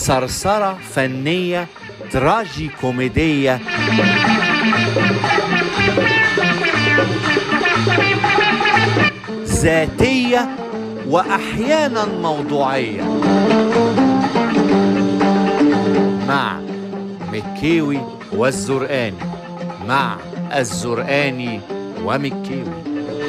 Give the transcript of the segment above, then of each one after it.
صرصرة فنية تراجي كوميدية ذاتية وأحيانا موضوعية مع مكيوي والزرقاني مع الزرقاني ومكيوي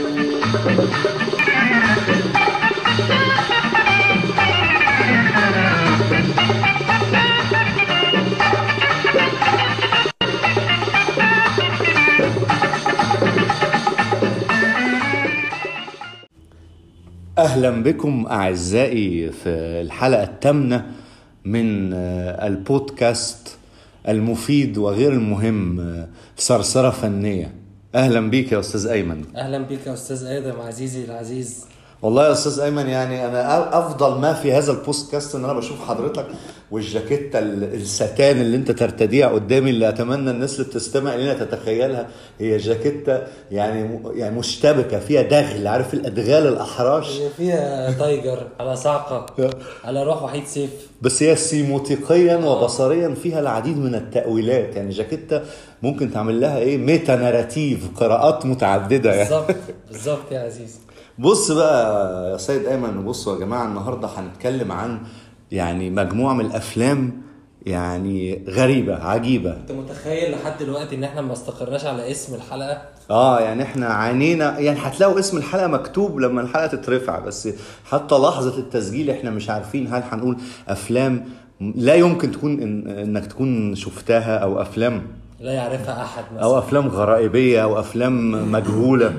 اهلا بكم اعزائي في الحلقه الثامنه من آه، البودكاست المفيد وغير المهم آه، صرصره فنيه اهلا بيك يا استاذ ايمن اهلا بك يا استاذ ادم عزيزي العزيز والله يا استاذ ايمن يعني انا أ- افضل ما في هذا البودكاست ان انا بشوف حضرتك والجاكيته ال- الستان اللي انت ترتديها قدامي اللي اتمنى الناس اللي بتستمع لنا تتخيلها هي جاكيته يعني يعني مشتبكه فيها دغل عارف الادغال الاحراش هي فيها تايجر على صعقه على روح وحيد سيف بس هي سيموتيقيا وبصريا فيها العديد من التأويلات يعني جاكيتة ممكن تعمل لها ايه ميتا ناراتيف قراءات متعددة يعني بالظبط بالظبط يا عزيزي بص بقى يا سيد ايمن بصوا يا جماعة النهاردة هنتكلم عن يعني مجموعة من الافلام يعني غريبة عجيبة انت متخيل لحد دلوقتي ان احنا ما استقرناش على اسم الحلقه اه يعني احنا عانينا يعني هتلاقوا اسم الحلقه مكتوب لما الحلقه تترفع بس حتى لحظه التسجيل احنا مش عارفين هل هنقول افلام لا يمكن تكون إن انك تكون شفتها او افلام لا يعرفها احد مثلا او افلام غرائبيه او افلام مجهوله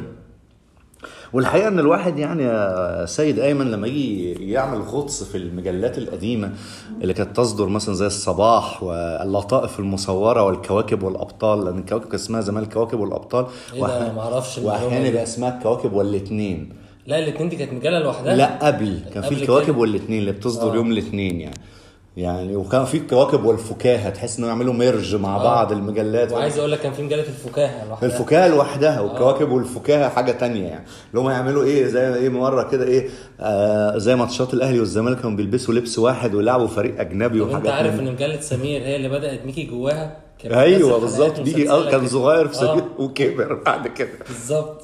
والحقيقه ان الواحد يعني يا سيد ايمن لما يجي يعمل غطس في المجلات القديمه اللي كانت تصدر مثلا زي الصباح واللطائف المصوره والكواكب والابطال لان الكواكب كان اسمها زمان الكواكب والابطال ايه ده انا ما اعرفش المعلومة واحيانا دي. يبقى اسمها الكواكب والاثنين لا الاثنين دي كانت مجله لوحدها لا قبل كان في قبل الكواكب كده؟ والاثنين اللي بتصدر آه. يوم الاثنين يعني يعني وكان في الكواكب والفكاهه تحس انهم يعملوا ميرج مع آه. بعض المجلات وعايز اقول لك كان في مجله الفكاهه لوحدها الفكاهه لوحدها والكواكب والفكاهه حاجه تانية يعني اللي هم يعملوا ايه زي ايه مره كده ايه آه زي ماتشات الاهلي والزمالك كانوا بيلبسوا لبس واحد ويلعبوا فريق اجنبي طب انت وحاجات عارف من- ان مجله سمير هي اللي بدات ميكي جواها كانت ايوه بتنزل بالظبط حلقات بيجي اه مسلسلة كان كده. صغير في سبيل آه، وكبر بعد كده بالظبط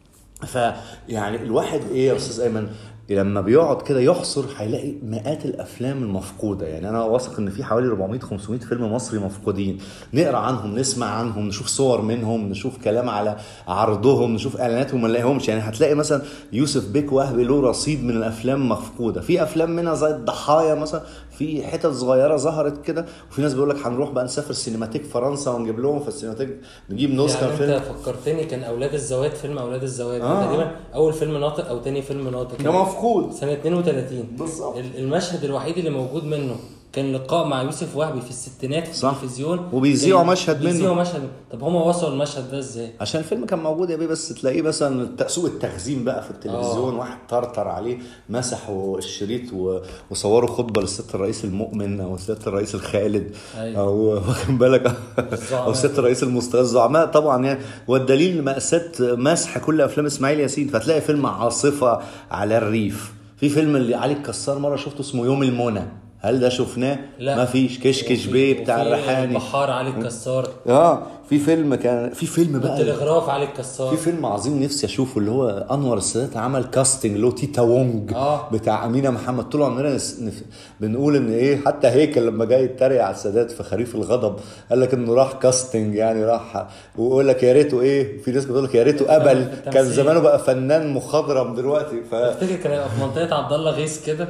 فيعني الواحد ايه يا استاذ ايمن لما بيقعد كده يحصر هيلاقي مئات الافلام المفقوده يعني انا واثق ان في حوالي 400 500 فيلم مصري مفقودين نقرا عنهم نسمع عنهم نشوف صور منهم نشوف كلام على عرضهم نشوف اعلاناتهم ما نلاقيهمش يعني هتلاقي مثلا يوسف بيك وهبي له رصيد من الافلام مفقوده في افلام منها زي الضحايا مثلا في حتت صغيره ظهرت كده وفي ناس بيقول لك هنروح بقى نسافر سينماتيك فرنسا ونجيب لهم في السينماتيك نجيب نسخه يعني فيلم انت فكرتني كان اولاد الزوات فيلم اولاد الزوات آه. آه. تقريبا اول فيلم ناطق او تاني فيلم ناطق ده مفقود سنه 32 بالظبط. ال- المشهد الوحيد اللي موجود منه كان لقاء مع يوسف وهبي في الستينات في صح. التلفزيون وبيذيعوا كان- مشهد منه. بيذيعوا مشهد طب هم وصلوا المشهد ده ازاي؟ عشان الفيلم كان موجود يا بيه بس تلاقيه مثلا الت- سوق التخزين بقى في التلفزيون آه. واحد طرطر عليه مسحوا الشريط و- وصوروا خطبه للست الرئيس المؤمن او الست الرئيس الخالد أيوة. او واخد بالك او الزعماء. الست الرئيس المستقل الزعماء طبعا يعني والدليل مأساة مسح كل افلام اسماعيل ياسين فتلاقي فيلم عاصفه على الريف في فيلم اللي علي الكسار مره شفته اسمه يوم المنى هل ده شفناه؟ لا ما فيش كشكش وفي- بيه بتاع وفي الريحاني بحار علي الكسار اه في فيلم كان في فيلم بقى والتلغراف علي الكسار في فيلم عظيم نفسي اشوفه اللي هو انور السادات عمل كاستنج له تيتا وونج آه. بتاع امينه محمد طول عمرنا نس... نف... بنقول ان ايه حتى هيكل لما جاي يتريق على السادات في خريف الغضب قال لك انه راح كاستنج يعني راح ويقول لك يا ريته ايه في ناس بتقول لك يا ريته قبل التمثيل. كان زمانه بقى فنان مخضرم دلوقتي ف افتكر كان هيبقى في منطقه عبد الله غيث كده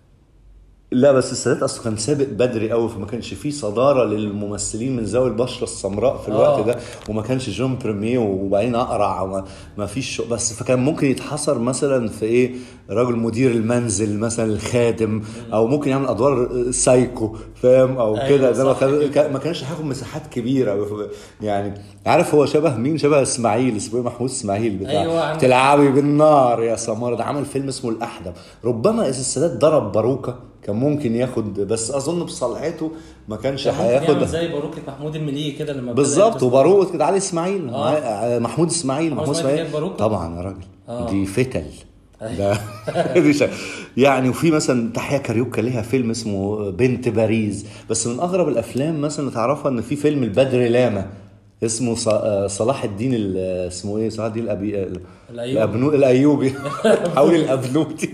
لا بس السادات اصله كان سابق بدري قوي فما كانش فيه صداره للممثلين من ذوي البشره السمراء في الوقت آه. ده وما كانش جون بريميه وبعدين اقرع وما ما فيش شو بس فكان ممكن يتحصر مثلا في ايه راجل مدير المنزل مثلا الخادم او ممكن يعمل ادوار سايكو فاهم او أيوة، كده ده ما صح كان- كده. كان- ما كانش هياخد مساحات كبيره يعني عارف هو شبه مين شبه اسماعيل اسمه إيه؟ محمود اسماعيل بتاع أيوة، عندك- تلعبي بالنار يا سمارة ده عمل فيلم اسمه الاحدب ربما اذا السادات ضرب باروكه كان ممكن ياخد بس اظن بصلعته ما كانش كان ممكن يعمل هياخد زي باروكة محمود المليجي كده لما بدأ بالظبط يلبس وباروكه كده علي اسماعيل آه. مع- محمود اسماعيل محمود إسماعيل اسماعيل جاب باروكة؟ طبعا يا راجل آه. دي فتل ده دي شا- يعني وفي مثلا تحيا كاريوكا ليها فيلم اسمه بنت باريس بس من اغرب الافلام مثلا اللي تعرفها ان في فيلم البدر لاما اسمه ص- آه، صلاح الدين ال- اسمه ايه صلاح الدين الأبي... الأيوبي. الأبنو... الايوبي حاول الابنوتي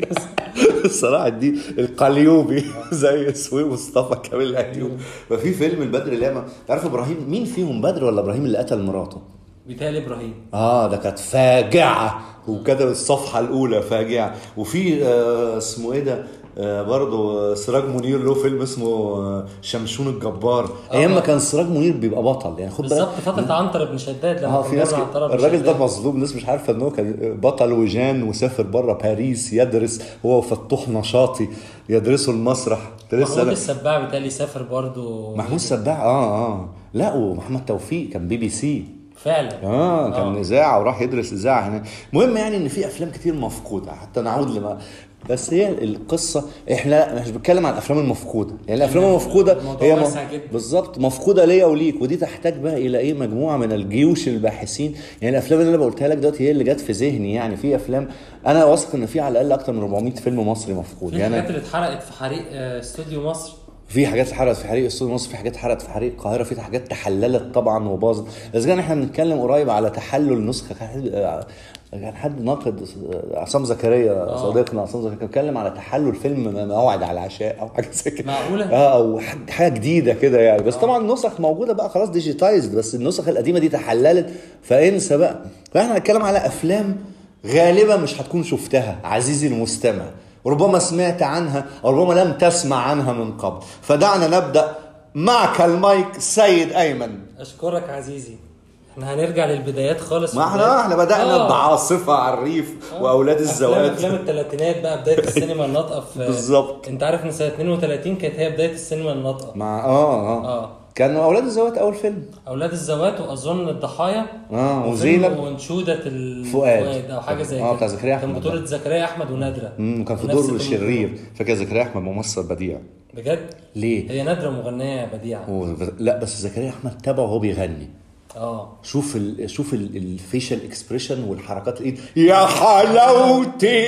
صلاح الدين القليوبي زي اسمه إيه؟ مصطفى كامل الايوبي ففي فيلم البدر لاما تعرف ابراهيم مين فيهم بدر ولا ابراهيم اللي قتل مراته بيتهيألي ابراهيم اه ده كانت فاجعه وكتب الصفحه الاولى فاجعه وفي آه اسمه ايه ده آه برضه آه، سراج منير له فيلم اسمه آه شمشون الجبار ايام ما كان سراج منير بيبقى بطل يعني خد بالك بالظبط فتره عنتر بن شداد لما اه كان في ناس بيعمل كده- عنترة بن الراجل ده شداد. مظلوم الناس مش عارفه ان هو كان بطل وجان وسافر بره باريس يدرس هو وفتوح نشاطي يدرسوا المسرح كنت لسه محمود أنا- السباع بالتالي سافر برضو محمود سباع اه اه لا ومحمد توفيق كان بي بي سي فعلا اه كان اذاعه وراح يدرس اذاعه هنا المهم يعني ان في افلام كتير مفقوده حتى نعود لما بس هي القصه احنا مش بنتكلم عن الافلام المفقوده يعني الافلام المفقوده الموضوع هي واسع جدا. بالظبط مفقوده ليا وليك ودي تحتاج بقى الى ايه مجموعه من الجيوش الباحثين يعني الافلام اللي انا بقولها لك دلوقتي هي اللي جت في ذهني يعني في افلام انا واثق ان في على الاقل اكتر من 400 فيلم مصري مفقود في يعني الحاجات اللي اتحرقت في حريق آه، استوديو مصر في حاجات اتحرقت في حريق استوديو مصر في حاجات اتحرقت في حريق القاهره في حاجات تحللت طبعا وباظت اذا كان احنا بنتكلم قريب على تحلل نسخه كان حد- كان حد ناقد عصام زكريا صديقنا عصام زكريا كان بيتكلم على تحلل فيلم موعد على العشاء او حاجه زي كده معقولة؟ اه او حاجة- حاجه جديده كده يعني بس طبعا النسخ موجوده بقى خلاص ديجيتايزد بس النسخ القديمه دي تحللت فانسى بقى فاحنا هنتكلم على افلام غالبا مش هتكون شفتها عزيزي المستمع ربما سمعت عنها او ربما لم تسمع عنها من قبل فدعنا نبدا معك المايك سيد ايمن اشكرك عزيزي احنا هنرجع للبدايات خالص ما في احنا بداية- احنا بدانا آه. بعاصفه على الريف واولاد افلام الزواج افلام الثلاثينات بقى بدايه السينما الناطقه في بالظبط. انت عارف ان سنه 32 كانت هي بدايه السينما الناطقه مع اه اه, اه كان اولاد الزواج اول فيلم اولاد الزوات واظن الضحايا اه وفيلم وزينب وانشوده ال- فؤاد. او حاجه زي آه، كده بتاع زكريا كان أحمد. بطوله زكريا احمد ونادره امم كان في ونفس دور الفيلم الشرير فاكر زكريا احمد ممثل بديع بجد ليه؟ هي نادره مغنيه بديعه هو لا بس زكريا احمد تابعه وهو بيغني اه شوف ال... شوف الفيشل اكسبريشن والحركات الايد يا حلاوه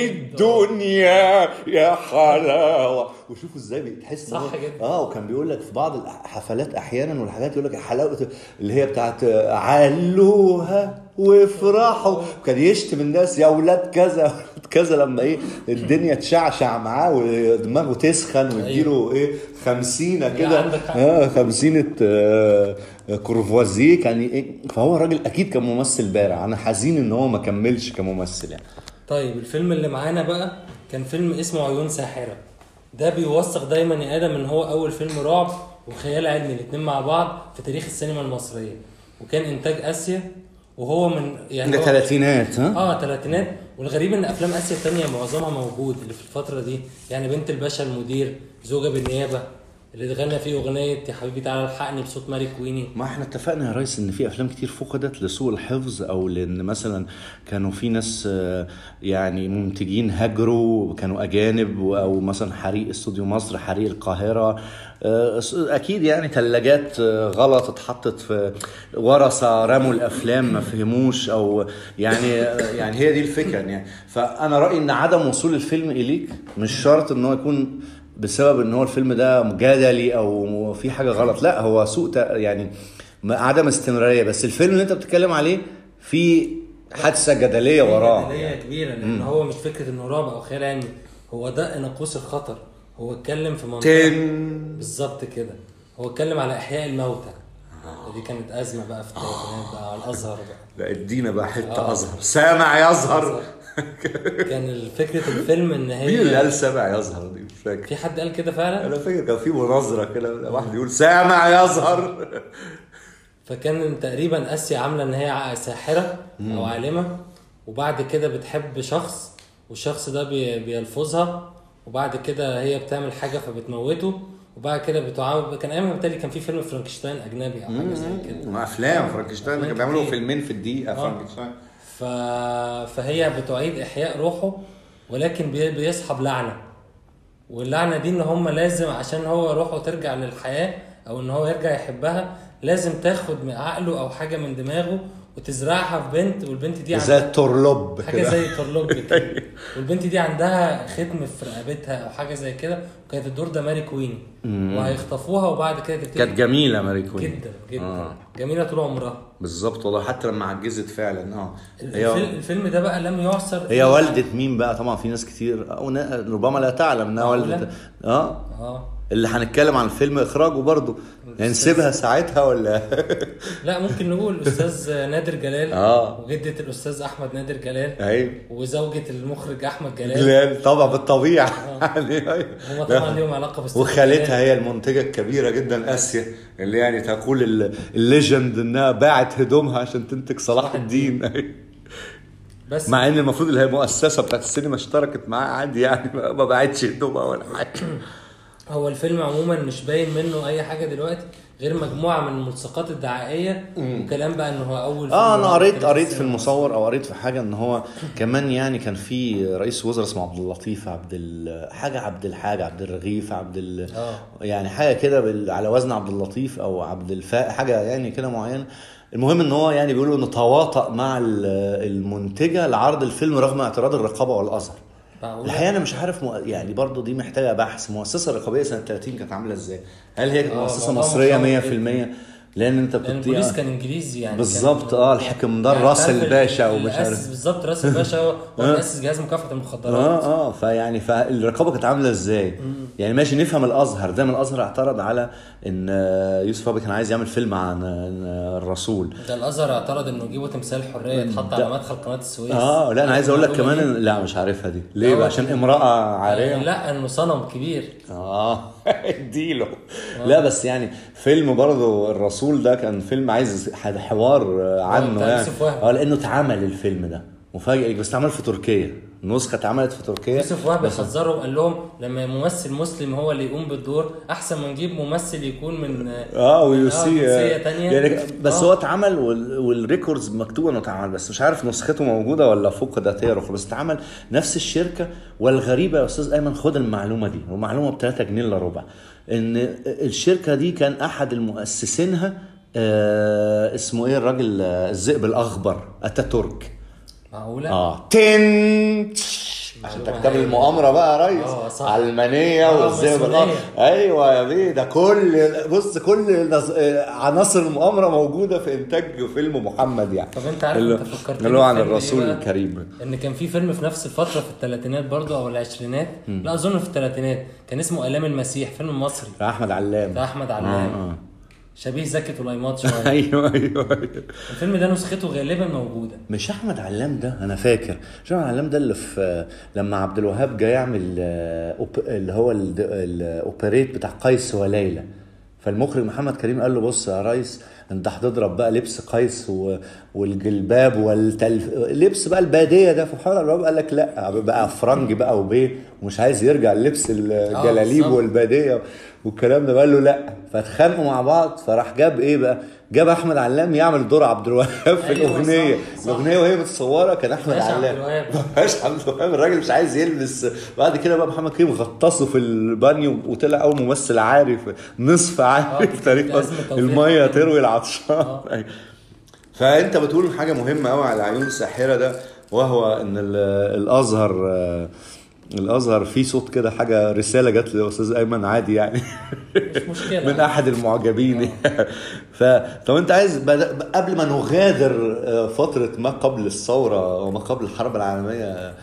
الدنيا يا حلاوه وشوفوا ازاي بتحس إن هو- صح جدا. اه وكان بيقول لك في بعض الحفلات احيانا والحاجات يقول لك حلاوه اللي هي بتاعت علوها وافرحوا كان يشتم الناس يا اولاد كذا كذا لما ايه الدنيا تشعشع معاه ودماغه تسخن ويديله ايه خمسينه كده عندك حق. اه خمسينة آه، كورفوازيه كان ايه فهو راجل اكيد كان ممثل بارع انا حزين ان هو ما كملش كممثل يعني طيب الفيلم اللي معانا بقى كان فيلم اسمه عيون ساحرة ده بيوثق دايما يا ادم ان هو اول فيلم رعب وخيال علمي الاتنين مع بعض في تاريخ السينما المصرية وكان انتاج اسيا وهو من يعني ده هو- ثلاثينات ها اه ثلاثينات والغريب ان افلام اسيا التانية معظمها موجود اللي في الفترة دي يعني بنت الباشا المدير زوجة بالنيابة اللي غنى فيه اغنية يا حبيبي تعالى الحقني بصوت ماري كويني ما احنا اتفقنا يا ريس ان في افلام كتير فقدت لسوء الحفظ او لان مثلا كانوا في ناس آه، يعني منتجين هاجروا كانوا اجانب او مثلا حريق استوديو مصر حريق القاهره آه، اكيد يعني ثلاجات غلط اتحطت في ورثه رموا الافلام ما فهموش او يعني يعني هي دي الفكره يعني فانا رايي ان عدم وصول الفيلم اليك مش شرط ان هو يكون بسبب ان هو الفيلم ده جدلي او في حاجه غلط لا هو سوء تق- يعني م- عدم استمراريه بس الفيلم اللي انت بتتكلم عليه في حادثه جدليه وراه جدلية كبيرة لان هو مش فكرة انه رعب او خيال علمي هو ده ناقوس الخطر هو اتكلم في منطقة تن بالظبط كده هو اتكلم على احياء الموتى دي كانت ازمه بقى في الثلاثينات بقى على الازهر بقى لا ادينا بقى حته آه. ازهر سامع يظهر كان فكره الفيلم ان مين اللي هي قال سامع يظهر دي مش فاكر في حد قال كده فعلا انا فاكر كان في مناظره كده واحد يقول سامع يظهر فكان تقريبا اسيا عامله ان هي ع- ساحره او عالمه وبعد كده بتحب شخص والشخص ده بي- بيلفظها وبعد كده هي بتعمل حاجه فبتموته وبعد كده بتعاود كان ايامها بالتالي كان في فيلم فرانكشتاين اجنبي او حاجه زي كده افلام فرانكشتاين كانوا بيعملوا فيلمين في الدقيقه فرانكشتاين ف... فهي بتعيد احياء روحه ولكن بي... بيصحى بلعنه واللعنه دي ان هم لازم عشان هو روحه ترجع للحياه او ان هو يرجع يحبها لازم تاخد من عقله او حاجه من دماغه وتزرعها في بنت والبنت دي زي عندها التورلوب حاجه كده زي طرلوب كده والبنت دي عندها ختم في رقبتها او حاجه زي كده وكانت الدور ده ماري كوين وهيخطفوها وبعد كده تبتدي كانت جميله ماري كوين جدا جدا آه. جميله طول عمرها بالظبط والله حتى لما عجزت فعلا اه الفيلم, هي الفيلم ده بقى لم يعصر هي والدة مين بقى طبعا في ناس كتير او نا- ربما لا تعلم انها معقولة؟ والدة اه اه اللي هنتكلم عن الفيلم اخراجه برضه يعني نسيبها ساعتها ولا لا ممكن نقول الاستاذ نادر جلال آه. وجده الاستاذ احمد نادر جلال ايوه وزوجة المخرج احمد جلال جلال طبعا بالطبيعه يعني أيوة. هما طبعا ليهم علاقه باستاذ وخالتها جلال. هي المنتجة الكبيرة جدا آسيا اللي يعني تقول ال- الليجند انها باعت هدومها عشان تنتج صلاح الدين أيوة. بس مع ان المفروض اللي هي المؤسسة بتاعت السينما اشتركت معاه عادي يعني ما ما باعتش هدومها ولا حاجة هو الفيلم عموما مش باين منه اي حاجه دلوقتي غير مجموعه من الملصقات الدعائيه وكلام بقى انه هو اول اه فيلم انا قريت في قريت في السينما. المصور او قريت في حاجه ان هو كمان يعني كان في رئيس وزراء اسمه عبد اللطيف عبد ال- حاجه عبد الحاجه عبد الرغيف عبد ال... اه يعني حاجه كده بال... على وزن عبد اللطيف او عبد الفاء حاجه يعني كده معينه المهم ان هو يعني بيقولوا انه تواطأ مع ال- المنتجه لعرض الفيلم رغم اعتراض الرقابه والازهر معقولة؟ الحقيقه انا مش عارف مؤ... يعني برضو دي محتاجه بحث المؤسسه الرقابيه سنه 30 كانت عامله ازاي هل هي كانت آه، مؤسسه موضوع مصريه مشوق 100% لان انت لان كنت البوليس كان انجليزي يعني بالظبط كان- اه الحكمدار يعني راس عارف الباشا اللي ومش أسس عارف بالظبط راس الباشا هو هو اللي اسس جهاز مكافحه المخدرات اه اه فيعني فالرقابه كانت عامله ازاي؟ يعني ماشي نفهم الازهر زي ما الازهر اعترض على ان آه، يوسف وهبي كان عايز يعمل فيلم عن آه، الرسول ده الازهر اعترض انه يجيبوا تمثال حريه يتحط على مدخل قناه السويس اه لا انا عايز اقول لك المعلومة كمان دي؟ إن- لا مش عارفها دي ليه لا، بقى هو- عشان امراه عاريه لا انه صنم كبير اه اديله لا بس يعني فيلم برضه الرسول ده كان فيلم عايز حد- حوار آه، عنه بتاع يعني يوسف وهبي. اه لانه اتعمل الفيلم ده مفاجئ بس اتعمل في تركيا النسخه اتعملت في تركيا يوسف وهبي بس- حذرهم قال لهم لما ممثل مسلم هو اللي يقوم بالدور احسن ما نجيب ممثل يكون من اه من ويوسي جنسية تانية يعني بس آه. هو اتعمل وال- والريكوردز مكتوبه انه اتعمل بس مش عارف نسخته موجوده ولا فقدت هي رخصة. بس اتعمل نفس الشركه والغريبه يا استاذ ايمن خد المعلومه دي ومعلومه ب 3 جنيه الا ربع ان الشركه دي كان احد المؤسسينها آه اسمه ايه الراجل آه، الذئب الاخضر اتاتورك معقوله اه تن عشان معلومة تكتب هايلة. المؤامره بقى يا ريس آه، صح. علمانيه آه، والذئب مسؤولية. الأخضر. ايوه يا بيه ده كل بص كل نظ- آه، عناصر المؤامره موجوده في انتاج فيلم محمد يعني طب انت عارف اللي- انت فكرتني اللي هو عن بفيلم ايه الرسول بقى؟ الكريم ان كان في فيلم في نفس الفتره في الثلاثينات برضو او العشرينات لا اظن في الثلاثينات كان اسمه الام المسيح فيلم مصري بتاع احمد علام بتاع احمد آه، علام آه. شبيه زكي طليمات شويه ايوه ايوه ايوه الفيلم ده نسخته غالبا موجوده مش احمد علام ده انا فاكر مش احمد علام ده اللي في لما عبد الوهاب جاي يعمل آه، أوب- اللي هو ال- الاوبريت بتاع قيس وليلى فالمخرج محمد كريم قال له بص يا ريس انت هتضرب بقى لبس قيس و... والجلباب والتلف لبس بقى الباديه ده فمحمد عبد الوهاب قال لك لا بقى فرنج بقى وبيه ومش عايز يرجع لبس الجلاليب بالظبط. والباديه والكلام ده قال له لا فاتخانقوا مع بعض فراح جاب ايه بقى جاب احمد علام يعمل دور عبد الوهاب في أيوة، الاغنيه صح، صح. الاغنيه وهي متصوره كان احمد مفيهاش عبد علام الوهاب. مفيهاش عبد الوهاب الراجل مش عايز يلبس بعد كده بقى محمد كريم غطسه في البانيو وطلع اول ممثل عارف نصف عارف آه، في تاريخ أزمة مصر. توفيق. الميه تروي العطشان آه. أيوة. فانت بتقول حاجه مهمه قوي على عيون الساحره ده وهو ان ال- الازهر آه، الازهر فيه صوت كده حاجه رساله جت لاستاذ ايمن عادي يعني مش مشكله من احد المعجبين ف طب انت عايز بد- قبل ما نغادر آه، فتره ما قبل الثوره وما قبل الحرب العالميه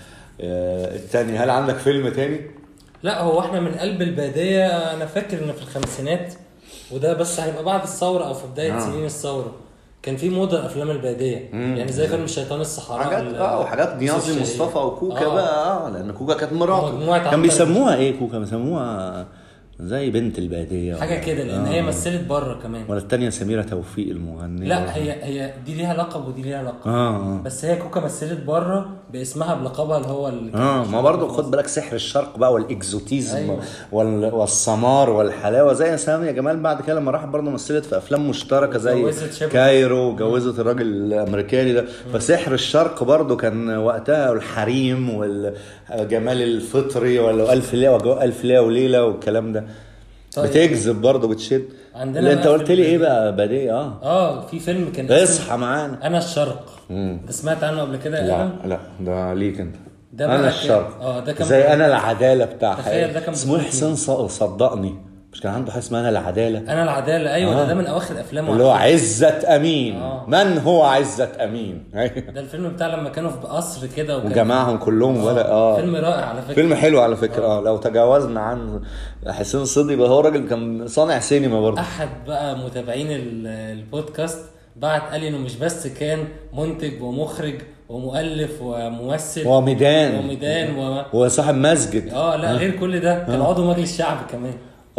الثانيه هل عندك فيلم تاني؟ لا هو احنا من قلب الباديه انا فاكر ان في الخمسينات وده بس هيبقى بعد الثوره او في بدايه آه. آه. سنين الثوره كان في موضه افلام الباديه يعني زي فيلم الشيطان الصحراء حاجات ال- اه وحاجات نيازي الشهير. مصطفى وكوكا آه. بقى اه لان كوكا كانت مراته مجموعة كان عنتر. بيسموها ايه كوكا بيسموها زي بنت الباديه حاجه ولا- كده لان آه. هي مثلت بره كمان ولا الثانيه سميره توفيق المغنيه لا هي هي دي ليها لقب ودي ليها لقب اه اه بس هي كوكا مثلت بره باسمها بلقبها اللي هو اللي كان اه ما مشهور برضه في خد مصر. بالك سحر الشرق بقى والاكزوتيزم أيوة. وال... والسمار والحلاوه زي سامية جمال بعد كده لما راحت برضه مثلت في افلام مشتركه زي وجوزت شبه. كايرو وجوزت الراجل الامريكاني ده فسحر الشرق برضه كان وقتها والحريم والجمال الفطري ولا الف ليله وجو- الف ليله وليله والكلام ده طيب. بتجذب برضه بتشد عندنا اللي انت بقى قلت في لي ال- ايه بقى بديه اه اه في فيلم كان اسمه اصحى معانا انا الشرق انت سمعت عنه قبل كده يا لا ادم لا ده ليك انت ده بقى انا كان- الشرق اه، ده كان- زي انا العداله بتاع تخيل ده كان اسمه بطولة حسين ص- صدقني مش كان عنده حاجه اسمها انا العداله انا العداله ايوه آه. ده, ده من اواخر افلامه اللي هو على عزة امين آه. من هو عزة امين فكرة. ده الفيلم بتاع لما كانوا في قصر كده وكان وجمعهم كلهم ولا اه فيلم رائع على فكره فيلم حلو على فكره اه لو تجاوزنا عن حسين الصدقي يبقى هو راجل كان صانع سينما برضه احد بقى متابعين ال- البودكاست بعت قال لي انه مش بس كان منتج ومخرج ومؤلف وممثل وميدان وميدان و... وصاحب مسجد اه لا غير كل ده كان عضو مجلس شعب كمان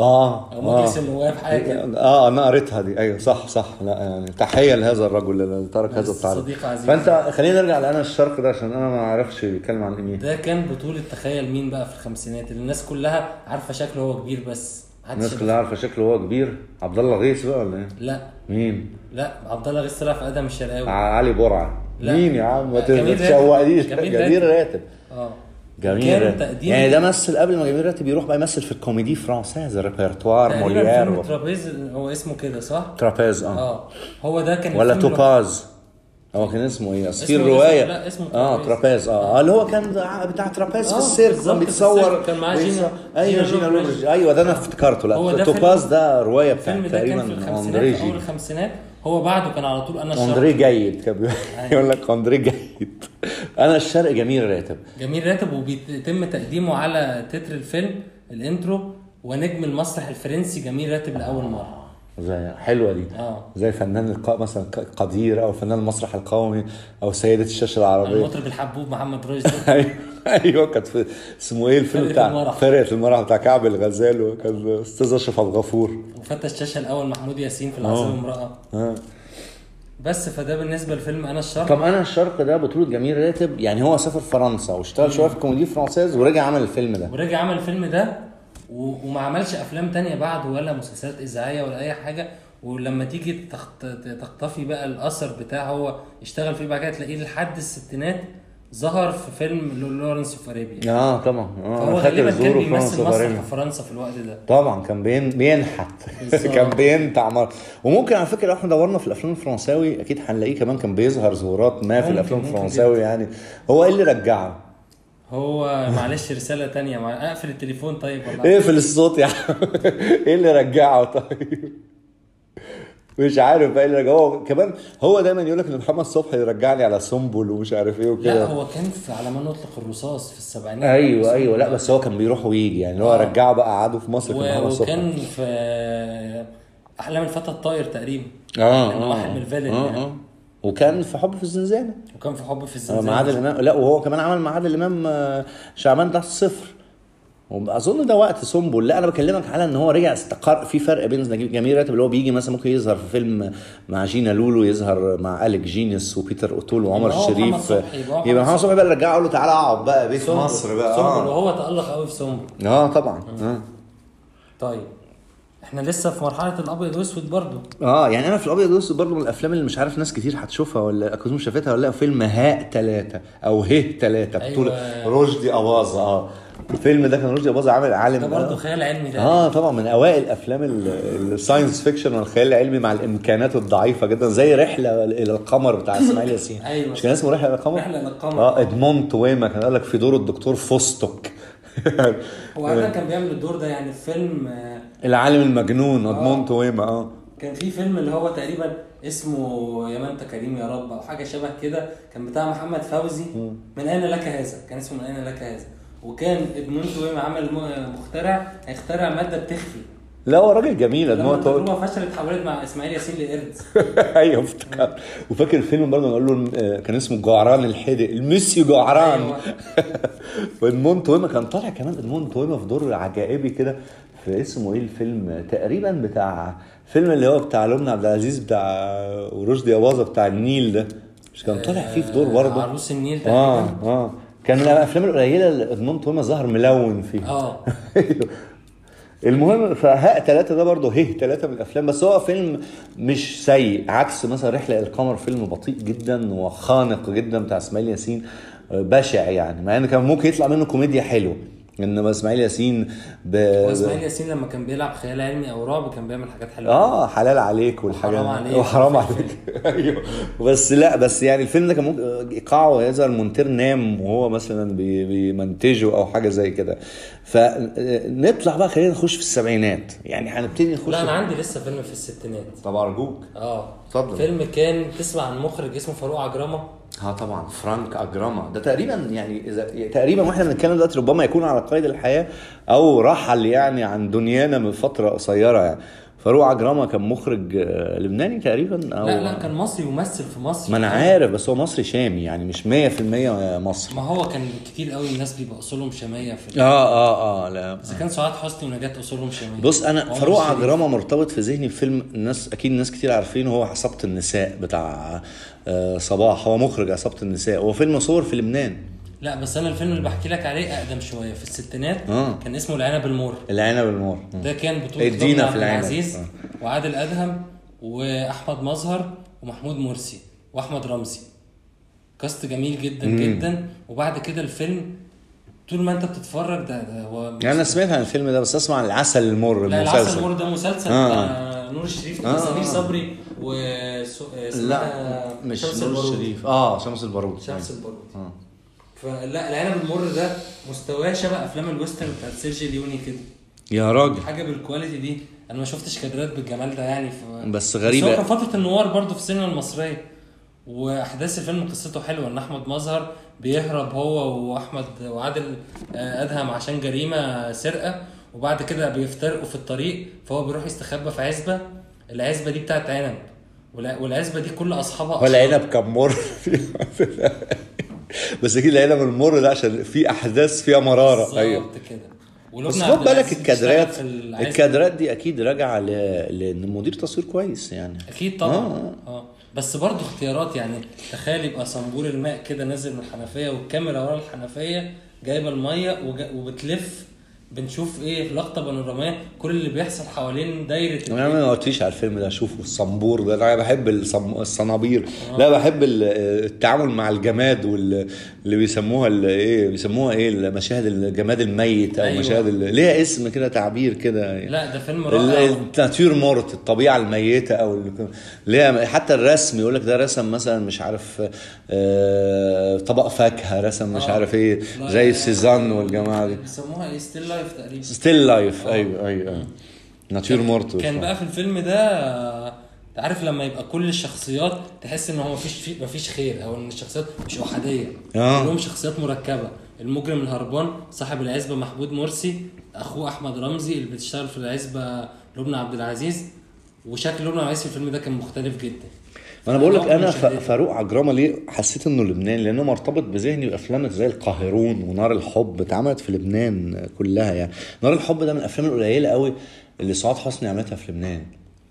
اه او مجلس اه النواب حاجه كده اه انا قريتها دي ايوه صح صح لا يعني تحيه لهذا الرجل اللي ترك هذا التعليق صديق عزيز. فانت خلينا نرجع لانا الشرق ده عشان انا ما اعرفش بيتكلم عن مين ده كان بطولة تخيل مين بقى في الخمسينات اللي الناس كلها عارفة شكله هو كبير بس محدش الناس يعرف. كلها عارفه شكله هو كبير عبد الله غيث بقى ولا ايه؟ لا مين؟ لا عبد الله غيث طلع في ادم الشرقاوي علي برعه لا. مين يا عم ما لا، جميل راتب. تشوقنيش جميل جميل راتب اه جميل كان راتب. تقديم يعني ده مثل قبل ما جميل راتب يروح بقى يمثل في الكوميدي فرانسيز ريبرتوار تقريبا موليير فيلم و... ترابيز هو اسمه كده صح؟ ترابيز اه اه هو ده كان ولا الفيلم توباز هو كان اسمه ايه؟ اصل في اسمه- الروايه لا، اسمه اه ترابيز. ترابيز اه آه، اللي هو كان بتاع ترابيز في آه، السيرك بالظبط، كان في بيتصور السيرك، كان معاه بيتصور- جينا- ايوه جينا جينا لوبريج. لوبريج ايوه ده انا افتكرته هو لا ده توباز فيلم- ده روايه بتاع الفيلم ده كان تقريبا في اندري الخمسينات اول جي الخمسينات هو بعده كان على طول انا الشرق اندري جيد كان بيقول- يقول لك اندري جيد انا الشرق جميل راتب جميل راتب وبيتم تقديمه على تتر الفيلم الانترو ونجم المسرح الفرنسي جميل راتب لاول مره زي حلوه دي اه زي فنان الق... مثلا ق- قدير او فنان المسرح القومي او سيده الشاشه العربيه المطرب الحبوب محمد رشدي ايوه ايوه كانت في اسمه ايه الفيلم فرقة بتاع المرح. فرقه المرح بتاع كعب الغزال وكان استاذ اشرف عبد الغفور وفتى الشاشه الاول محمود ياسين في العاصمه آه. امراه اه بس فده بالنسبه لفيلم انا الشرق طب انا الشرق ده بطولة جميل راتب يعني هو سافر فرنسا واشتغل شويه في كوميدي فرانسيز ورجع عمل الفيلم ده ورجع عمل الفيلم ده و... وما عملش افلام تانية بعده ولا مسلسلات اذاعيه ولا اي حاجه ولما تيجي تخت... تخطفي بقى الاثر بتاعه هو اشتغل فيه بعد كده تلاقيه لحد الستينات ظهر في فيلم لو- لورنس اوف ارابيا اه طبعا اه فهو أنا فاكر غالبا كان ظهوره في بيمثل فرنسا مسرح تقريباً. في فرنسا في الوقت ده طبعا كان بين بينحت بالظبط. كان بينتع مر... وممكن على فكره لو احنا دورنا في الافلام الفرنساوي اكيد هنلاقيه كمان كان بيظهر ظهورات ما في ممكن- الافلام ممكن الفرنساوي يعني هو ايه اللي رجعه؟ هو معلش رساله تانية مع... اقفل التليفون طيب والله اقفل الصوت يا عم ايه اللي رجعه طيب؟ مش عارف بقى إيه اللي رجعه هو كمان هو دايما يقول لك ان محمد صبحي يرجعني على سنبل ومش عارف ايه لا وكده هو كان في على ما نطلق الرصاص في السبعينات ايوه ايوه لا بس هو كان بيروح ويجي يعني هو آه. رجعه بقى قعده في مصر كان و... محمد صبحي وكان في احلام الفتى الطاير تقريبا اه كان واحد من الفيلن اه يعني. اه وكان في حب في الزنزانه وكان في حب في آه، الزنزانه مع عادل امام لا وهو كمان عمل مع عادل امام آه، شعبان تحت الصفر اظن ده وقت سنبل لا انا بكلمك على ان هو رجع استقر في فرق بين نجيب جميل راتب اللي هو بيجي مثلا ممكن يظهر في فيلم مع جينا لولو يظهر مع اليك جينيس وبيتر اوتول وعمر يبقى هو محمد الشريف صبحي، يبقى هو يبقى محمد محمد صبحي بقى اللي رجعه له تعالى اقعد بقى بيه في سنبل. مصر بقى سنبل اه وهو تألق قوي في سنبل اه طبعا اه طيب احنا لسه في مرحله الابيض واسود برضو اه يعني انا في الابيض والاسود برضه من الافلام اللي مش عارف ناس كتير هتشوفها ولا اكون شافتها ولا لا فيلم هاء ثلاثة او هه ثلاثة أيوة. بطولة رشدي اباظة اه الفيلم ده كان رشدي اباظة عامل عالم ده برضو خيال علمي ده اه طبعا من اوائل افلام ال- الساينس فيكشن والخيال العلمي مع الامكانات الضعيفه جدا زي رحله الى القمر بتاع اسماعيل ياسين أيوة. مش كان اسمه رحله الى القمر رحلة إلى القمر. اه ادموند تويما كان قال لك في دور الدكتور فوستوك هو عادة كان بيعمل الدور ده يعني في فيلم آه، العالم المجنون ادموند تويما اه كان في فيلم اللي هو تقريبا اسمه يا ما انت كريم يا رب او حاجه شبه كده كان بتاع محمد فوزي من اين لك هذا كان اسمه من اين لك هذا وكان ابن تويم عمل م- مخترع هيخترع ماده بتخفي لا هو راجل جميل لما ادموند تويما التجربه فشلت حولت مع اسماعيل ياسين لقرد ايوه افتكر وفاكر الفيلم برضه قال له آه، كان اسمه جعران الحدق الميسيو جعران أيوة. وادموند تويما كان طالع كمان ادموند تويما في دور عجائبي كده في اسمه ايه الفيلم تقريبا بتاع فيلم اللي هو بتاع لمنى عبد العزيز بتاع ورشدي اباظه بتاع النيل ده مش كان طالع فيه في دور برضه عروس النيل اه تقريبا اه كان من الافلام القليله اللي ادموند تويما ظهر ملون فيها اه أيوه. المهم فهاء ثلاثة ده برضه هيه ثلاثة من الأفلام بس هو فيلم مش سيء عكس مثلا رحلة إلى القمر فيلم بطيء جدا وخانق جدا بتاع إسماعيل ياسين آه، بشع يعني مع إن كان ممكن يطلع منه كوميديا حلوة انما اسماعيل ياسين ب... واسماعيل ياسين لما كان بيلعب خيال علمي او رعب كان بيعمل حاجات حلوه اه حلال عليك والحاجات وحرام عليك. وحرام عليك ايوه بس لا بس يعني الفيلم ده كان ممكن ايقاعه يظهر مونتير نام وهو مثلا بي- بيمنتجه او حاجه زي كده فنطلع بقى خلينا نخش في السبعينات يعني هنبتدي نخش لا انا عندي لسه فيلم في الستينات طب ارجوك اه اتفضل. فيلم كان تسمع عن مخرج اسمه فاروق عجرمه اه طبعا فرانك اجراما ده تقريبا يعني اذا تقريبا واحنا بنتكلم دلوقتي ربما يكون على قيد الحياه او رحل يعني عن دنيانا من فتره قصيره يعني فاروق عجراما كان مخرج آه، لبناني تقريبا او لا لا كان مصري يمثل في مصر ما انا عارف بس هو مصري شامي يعني مش 100% مصري ما هو كان كتير قوي الناس بيبقى اصولهم شاميه في اه اه اه لا اذا كان سعاد حسني ونجاة اصولهم شاميه بص انا عمر فاروق الشريف. عجرامه مرتبط في ذهني بفيلم الناس اكيد ناس كتير عارفينه هو عصابه النساء بتاع آه، صباح هو مخرج عصابه النساء هو فيلم صور في لبنان لا بس انا الفيلم اللي بحكي لك عليه اقدم شويه في الستينات آه. كان اسمه العنب المر العنب المر ده كان بطولة ادينا ربنا في عبد العنب. العزيز آه. وعادل ادهم واحمد مظهر ومحمود مرسي واحمد رمزي كاست جميل جدا مم. جدا وبعد كده الفيلم طول ما انت بتتفرج ده, ده هو يعني انا سمعت عن الفيلم ده بس اسمع عن العسل المر لا المسلسل العسل المر ده مسلسل آه. بتاع نور الشريف آه. وسمير صبري و سو- اسمها لا مش شمس نور البارود. الشريف اه شمس البارود شمس البارود آه. فلا العنب المر ده مستواه شبه افلام الويسترن بتاعت سيرجي ليوني كده يا راجل حاجه بالكواليتي دي انا ما شفتش كادرات بالجمال ده يعني ف... بس بس هو غريبه كان فتره النوار برضه في السينما المصريه واحداث الفيلم قصته حلوه ان احمد مظهر بيهرب هو واحمد وعادل آه، ادهم عشان جريمه سرقه وبعد كده بيفترقوا في الطريق فهو بيروح يستخبى في عزبه العزبه دي بتاعت عنب والع- والعزبه دي كل اصحابها هو العنب كان مر بس اكيد العنب المر ده عشان في احداث فيها مراره ايوه بالظبط كده بس ولبنى خد عبد بالك العزيز الكادرات بتشتغل في العزبة. الكادرات دي اكيد راجعه ل... لان مدير تصوير كويس يعني اكيد طبعا آه. اه, آه. بس برضه اختيارات يعني تخيل يبقى صنبور الماء كده نازل من الحنفيه والكاميرا ورا الحنفيه جايبه الميه وجا وبتلف بنشوف ايه لقطه بانوراميه كل اللي بيحصل حوالين دايره انا ما قلتليش على الفيلم ده اشوفه الصنبور ده انا بحب الصم... الصنابير لا بحب ال- التعامل مع الجماد واللي بيسموها ال- ايه بيسموها ايه المشاهد الجماد الميت او أيوة. مشاهد ال- ليها اسم كده تعبير كده لا ده فيلم ال- رائع الناتير مورت الطبيعه الميته او ال- ليها حتى الرسم يقول لك ده رسم مثلا مش عارف آه، طبق فاكهه رسم مش آه. عارف ايه لا، زي لا، السيزان والجماعه دي بيسموها ايه ستيل لايف تقريبا ستيل لايف آه. ايوه ايوه ناتير مورت كان بقى في الفيلم ده آه، عارف لما يبقى كل الشخصيات تحس ان هو مفيش في مفيش خير او ان الشخصيات مش احاديه آه. كلهم شخصيات مركبه المجرم الهربان صاحب العزبه محمود مرسي اخوه احمد رمزي اللي بتشتغل في العزبه لبنى عبد العزيز وشكل لبنى عبد العزيز في الفيلم ده كان مختلف جدا ما انا بقول لك فأنا انا مش ف- هديك. فاروق عجرامه ليه حسيت انه لبنان لانه مرتبط بذهني بافلام زي القاهرون ونار الحب اتعملت في لبنان كلها يعني نار الحب ده من الافلام القليله قوي اللي سعاد حسني عملتها في لبنان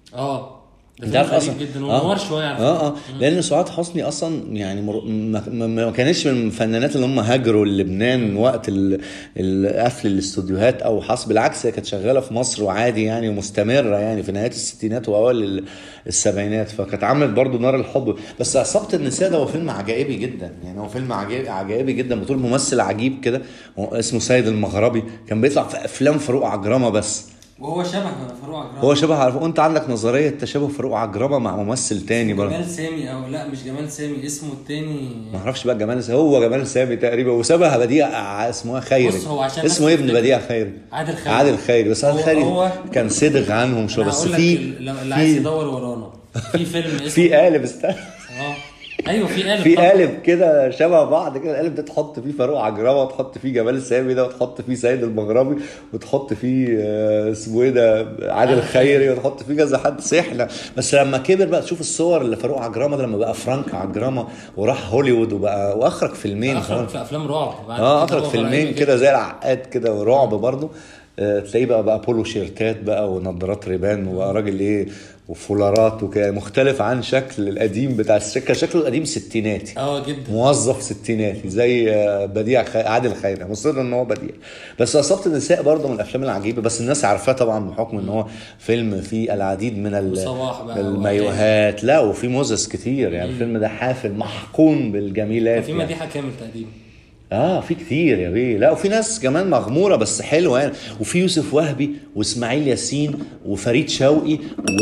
اه ده انت فيلم عارف غريب اصلا جدا ونوار شويه على فكرة. اه اه لان سعاد حسني اصلا يعني مر... ما... ما... ما كانتش من الفنانات اللي هم هاجروا لبنان وقت ال... ال- قفل الاستوديوهات او حص بالعكس هي كانت شغاله في مصر وعادي يعني ومستمره يعني في نهايه الستينات واوائل ال- السبعينات فكانت عملت برضو نار الحب بس عصابه النساء ده هو فيلم عجائبي جدا يعني هو فيلم عجائبي عجائبي جدا بطول ممثل عجيب كده هو اسمه سيد المغربي كان بيطلع في افلام فاروق عجرامه بس وهو شبه فاروق عجرام هو شبه عارف انت عندك نظريه تشابه فاروق عجرامه مع ممثل تاني برضه جمال سامي او لا مش جمال سامي اسمه التاني ما اعرفش بقى جمال سامي هو جمال سامي تقريبا وشبه بديع ع- اسمه خيري بص، هو عشان اسمه بس ايه ابن تفتكر. بديع خيري عادل خيري عادل خيري بس عادل هو- خيري هو- كان صدغ عنهم شويه أنا بس هقول لك في ال- اللي عايز في يدور ورانا في فيلم اسمه في قالب استنى اه ايوه في قالب في طبعاً. قالب كده شبه بعض كده القالب ده تحط فيه فاروق عجرمه وتحط فيه جمال سامي ده وتحط فيه سيد المغربي وتحط فيه آه، اسمه ايه ده عادل خيري وتحط فيه كذا حد سحله بس لما كبر بقى تشوف الصور اللي فاروق عجرمه ده لما بقى فرانك عجرمه وراح هوليوود وبقى واخرج فيلمين اخرج في افلام رعب بعد اه كده اخرج هو فيلمين غريب كده زي العقاد كده ورعب برضه آه، تلاقيه بقى بقى بولو شيرتات بقى ونظارات ريبان وبقى راجل ايه وفولارات وكده مختلف عن شكل القديم بتاع السكه شكله القديم ستيناتي اه جدا موظف ستيناتي زي آه، بديع خي... عادل خيري مصر ان هو بديع بس عصابه النساء برضه من الافلام العجيبه بس الناس عارفاه طبعا بحكم ان هو فيلم فيه العديد من ال... وصباح بقى المايوهات لا وفي موزس كتير يعني الفيلم ده حافل محقون بالجميلات في يعني. مديحه كامل تقريبا اه في كتير يا بيه لا وفي ناس كمان مغموره بس حلوه يعني وفي يوسف وهبي واسماعيل ياسين وفريد شوقي و...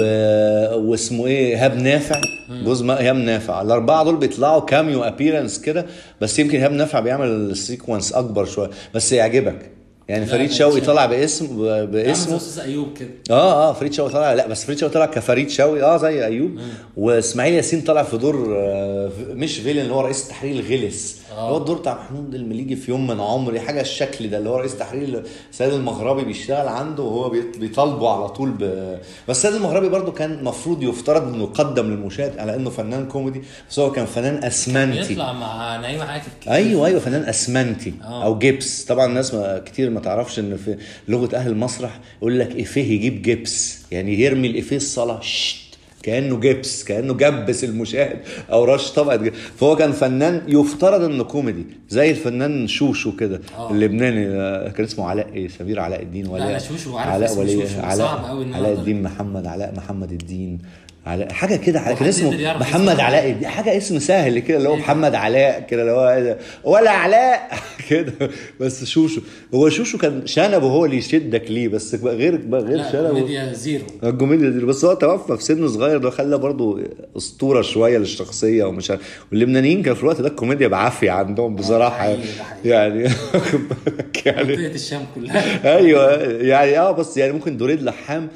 واسمه ايه ايهاب نافع جوز ما ايهاب نافع الاربعه دول بيطلعوا كاميو ابيرنس كده بس يمكن ايهاب نافع بيعمل سيكونس اكبر شويه بس يعجبك يعني لا، فريد لا، شوقي شوقي. طلع باسم ب- عامل زي باسمه استاذ ايوب كده اه اه فريد شوقي طلع لا بس فريد شوقي طلع كفريد شوقي اه زي ايوب واسماعيل ياسين طلع في دور آه مش فيلن اللي هو رئيس تحرير الغلس آه. هو الدور بتاع محمود المليجي في يوم من عمري حاجه الشكل ده اللي هو رئيس تحرير سيد المغربي بيشتغل عنده وهو بيط- بيطالبه على طول ب... بس سيد المغربي برضو كان المفروض يفترض انه يقدم للمشاهد على انه فنان كوميدي بس هو كان فنان اسمنتي بيطلع مع نعيم عاكف كتير ايوه ايوه فنان اسمنتي آه. او جبس طبعا الناس ما كتير ما تعرفش ان في لغه اهل المسرح يقول لك افيه يجيب جبس يعني يرمي الافيه الصلاه شت كانه جبس كانه جبس المشاهد او رش طبقه جبس. فهو كان فنان يفترض انه كوميدي زي الفنان شوشو كده آه. اللبناني آه، كان اسمه علاء ايه سمير علاء الدين ولا أنا شوشو عارف علاء اسم ولي شوشو، علاء صعب أوي إن أنا علاء أقدر- الدين محمد علاء محمد الدين علاء حاجه كده كان وحد اسمه يقدر يعرف محمد اسمه؟ علاء الدين حاجه اسم سهل كده اللي هو إيه ده؟ محمد علاء كده اللي هو إيه ده؟ ولا علاء كده بس شوشو هو شوشو كان شنبه هو اللي يشدك ليه بس بقى غير بقى غير لا شنبه كوميديا زيرو الكوميديا دي بس هو توفى في سن صغير ده خلى برضه اسطوره شويه للشخصيه ومش عارف واللبنانيين كان في الوقت ده الكوميديا بعافيه عندهم بصراحه حقيقي، ده حقيقي. يعني واخد بالك يعني منطقه الشام كلها ايوه يعني اه بس يعني ممكن دريد لحام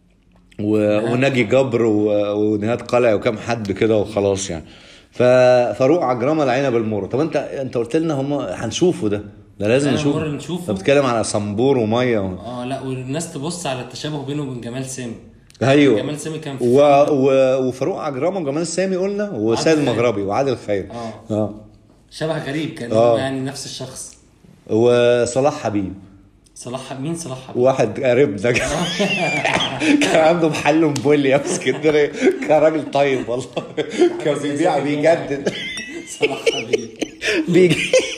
و... وناجي جبر و... ونهاد قلع وكم حد كده وخلاص يعني ف... فاروق عجرمه العنب المر طب انت انت قلت لنا هم هنشوفه ده ده لازم العنب نشوفه المر نشوفه. انت بتتكلم على صنبور وميه و... اه لا والناس تبص على التشابه بينه وبين جمال سامي ايوه جمال سامي كان في و... و... وفاروق عجرمه وجمال سامي قلنا وسيد عادل خير. المغربي وعادل خير اه اه شبه غريب كان آه. هو يعني نفس الشخص وصلاح حبيب صلاح مين صلاح حبيب واحد قريبنا كان كان عنده محل موبيليا في اسكندريه كان راجل طيب والله كان بيبيع بيجدد صلاح حبيب بيجي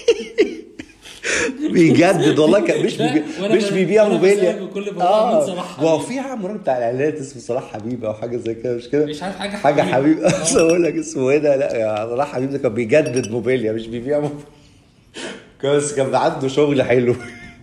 بيجدد والله كان مش لا، بيبيع وأنا مش ب- بيبيع وأنا موبيليا بسأله كل بقول مين صلاح حبيب؟ وهو في عم راجل بتاع الاعلانات اسمه صلاح حبيب او حاجه زي كده مش كده مش عارف حاجة حاجه حبيب. حبيب آه. بس اقول لك اسمه ايه ده لا يا صلاح حبيب ده كان بيجدد موبيليا مش بيبيع موبيليا بس كان عنده شغل حلو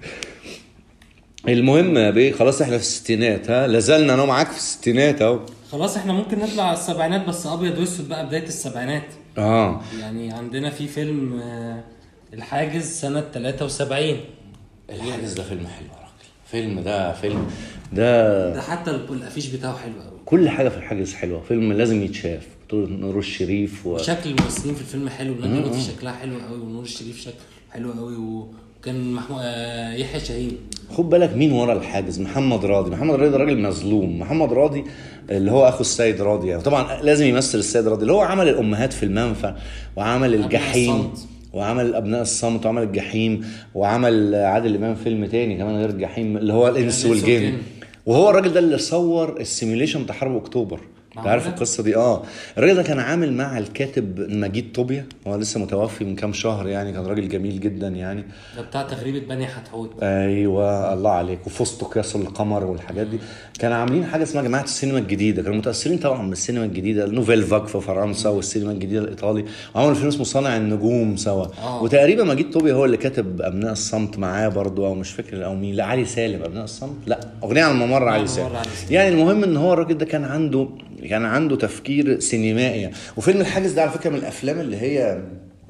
المهم يا بيه خلاص احنا في الستينات ها لازلنا انا معاك في الستينات اهو خلاص احنا ممكن نطلع على السبعينات بس ابيض واسود بقى بدايه السبعينات اه يعني عندنا في فيلم آه، الحاجز سنه 73 الحاجز ده فيلم حلو يا راجل فيلم ده فيلم ده ده حتى ال- الافيش بتاعه حلو قوي كل حاجه في الحاجز حلوه فيلم لازم يتشاف بطولة نور الشريف و... وشكل الممثلين في الفيلم حلو نادية لطفي شكلها حلو قوي ونور الشريف شكله حلو قوي وكان محمود آه، يحيى شاهين خد بالك مين ورا الحاجز محمد راضي محمد راضي ده راجل مظلوم محمد راضي اللي هو اخو السيد راضي يعني طبعا لازم يمثل السيد راضي اللي هو عمل الامهات في المنفى وعمل الجحيم الصمت. وعمل ابناء الصمت وعمل الجحيم وعمل عادل امام فيلم تاني كمان غير الجحيم اللي هو الانس الإنس والجن والجن. وهو الراجل ده اللي صور السيميوليشن بتاع حرب اكتوبر انت معقولة؟ عارف القصه دي اه الراجل ده كان عامل مع الكاتب مجيد طوبيا هو لسه متوفي من كام شهر يعني كان راجل جميل جدا يعني ده بتاع تغريبه بني حتحوت ايوه الله عليك وفستق يصل القمر والحاجات دي كانوا عاملين حاجه اسمها جماعه السينما الجديده كانوا متاثرين طبعا بالسينما الجديده نوفيل فاك في فرنسا والسينما الجديده الايطالي وعملوا فيلم اسمه صانع النجوم سوا آه. وتقريبا مجيد طوبي هو اللي كاتب ابناء الصمت معاه برضو او مش فاكر او مين لا علي سالم ابناء الصمت لا اغنيه عن ممر علي ممر سالم علي سالم. يعني المهم ان هو الراجل ده كان عنده كان عنده تفكير سينمائي يعني. وفيلم الحاجز ده على فكره من الافلام اللي هي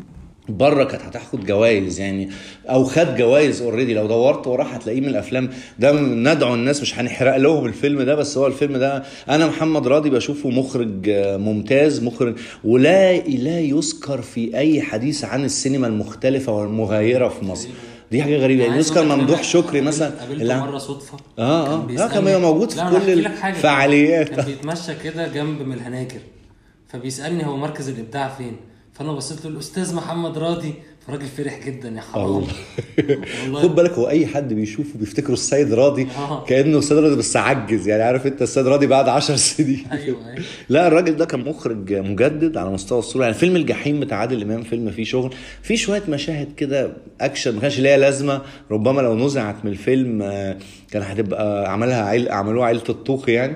بره كانت هتاخد جوائز يعني او خد جوائز اوريدي لو دورت وراه هتلاقيه من الافلام ده ندعو الناس مش هنحرق لهم الفيلم ده بس هو الفيلم ده انا محمد راضي بشوفه مخرج آه، ممتاز مخرج ولا لا يذكر في اي حديث عن السينما المختلفه والمغايره في مصر دي حاجه غريبه يعني عايز يذكر أقول لك ممدوح أنا شكري مثلا قابلته اللي- مره صدفه اه كان اه لا بيسألني- كان بيبقى موجود في لا، أنا كل أحكي لك حاجة. الفعاليات كان بيتمشى كده جنب من الهناجر فبيسالني هو مركز الابداع فين فانا بصيت له الاستاذ محمد راضي فالراجل فرح جدا يا حرام الله. والله خد بالك هو اي حد بيشوفه بيفتكره السيد راضي آه. كانه السيد راضي بس عجز يعني عارف انت السيد راضي بعد عشر سنين ايوه ايوه لا الراجل ده كان مخرج مجدد على مستوى الصوره يعني فيلم الجحيم بتاع عادل امام فيلم فيه شغل فيه شويه مشاهد كده اكشن ما كانش ليها لازمه ربما لو نزعت من الفيلم آه، كان هتبقى عملها عيل عملوها عيله الطوخ يعني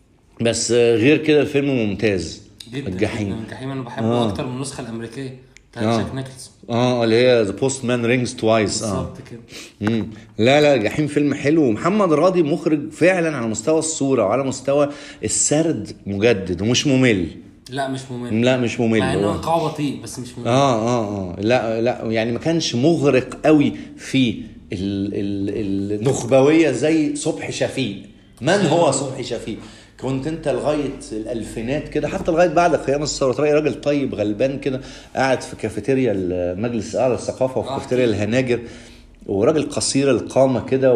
بس آه، غير كده الفيلم ممتاز جدا الجحيم جداً. الجحيم انا بحبه آه. اكتر من النسخه الامريكيه بتاع آه. جاك نيكلسون اه اللي هي ذا بوست مان رينجز توايس اه بالظبط كده مم. لا لا جحيم فيلم حلو ومحمد راضي مخرج فعلا على مستوى الصوره وعلى مستوى السرد مجدد ومش ممل لا مش ممل لا مش ممل مع انه هو. ايقاع بطيء بس مش ممل اه اه اه لا لا يعني ما كانش مغرق قوي في ال ال النخبويه زي صبحي شفيق من هو صبحي شفيق كنت انت لغايه الالفينات كده حتى لغايه بعد قيام الثوره تلاقي راجل طيب غلبان كده قاعد في كافيتيريا المجلس الاعلى للثقافه وفي آه. كافيتيريا الهناجر وراجل قصير القامه كده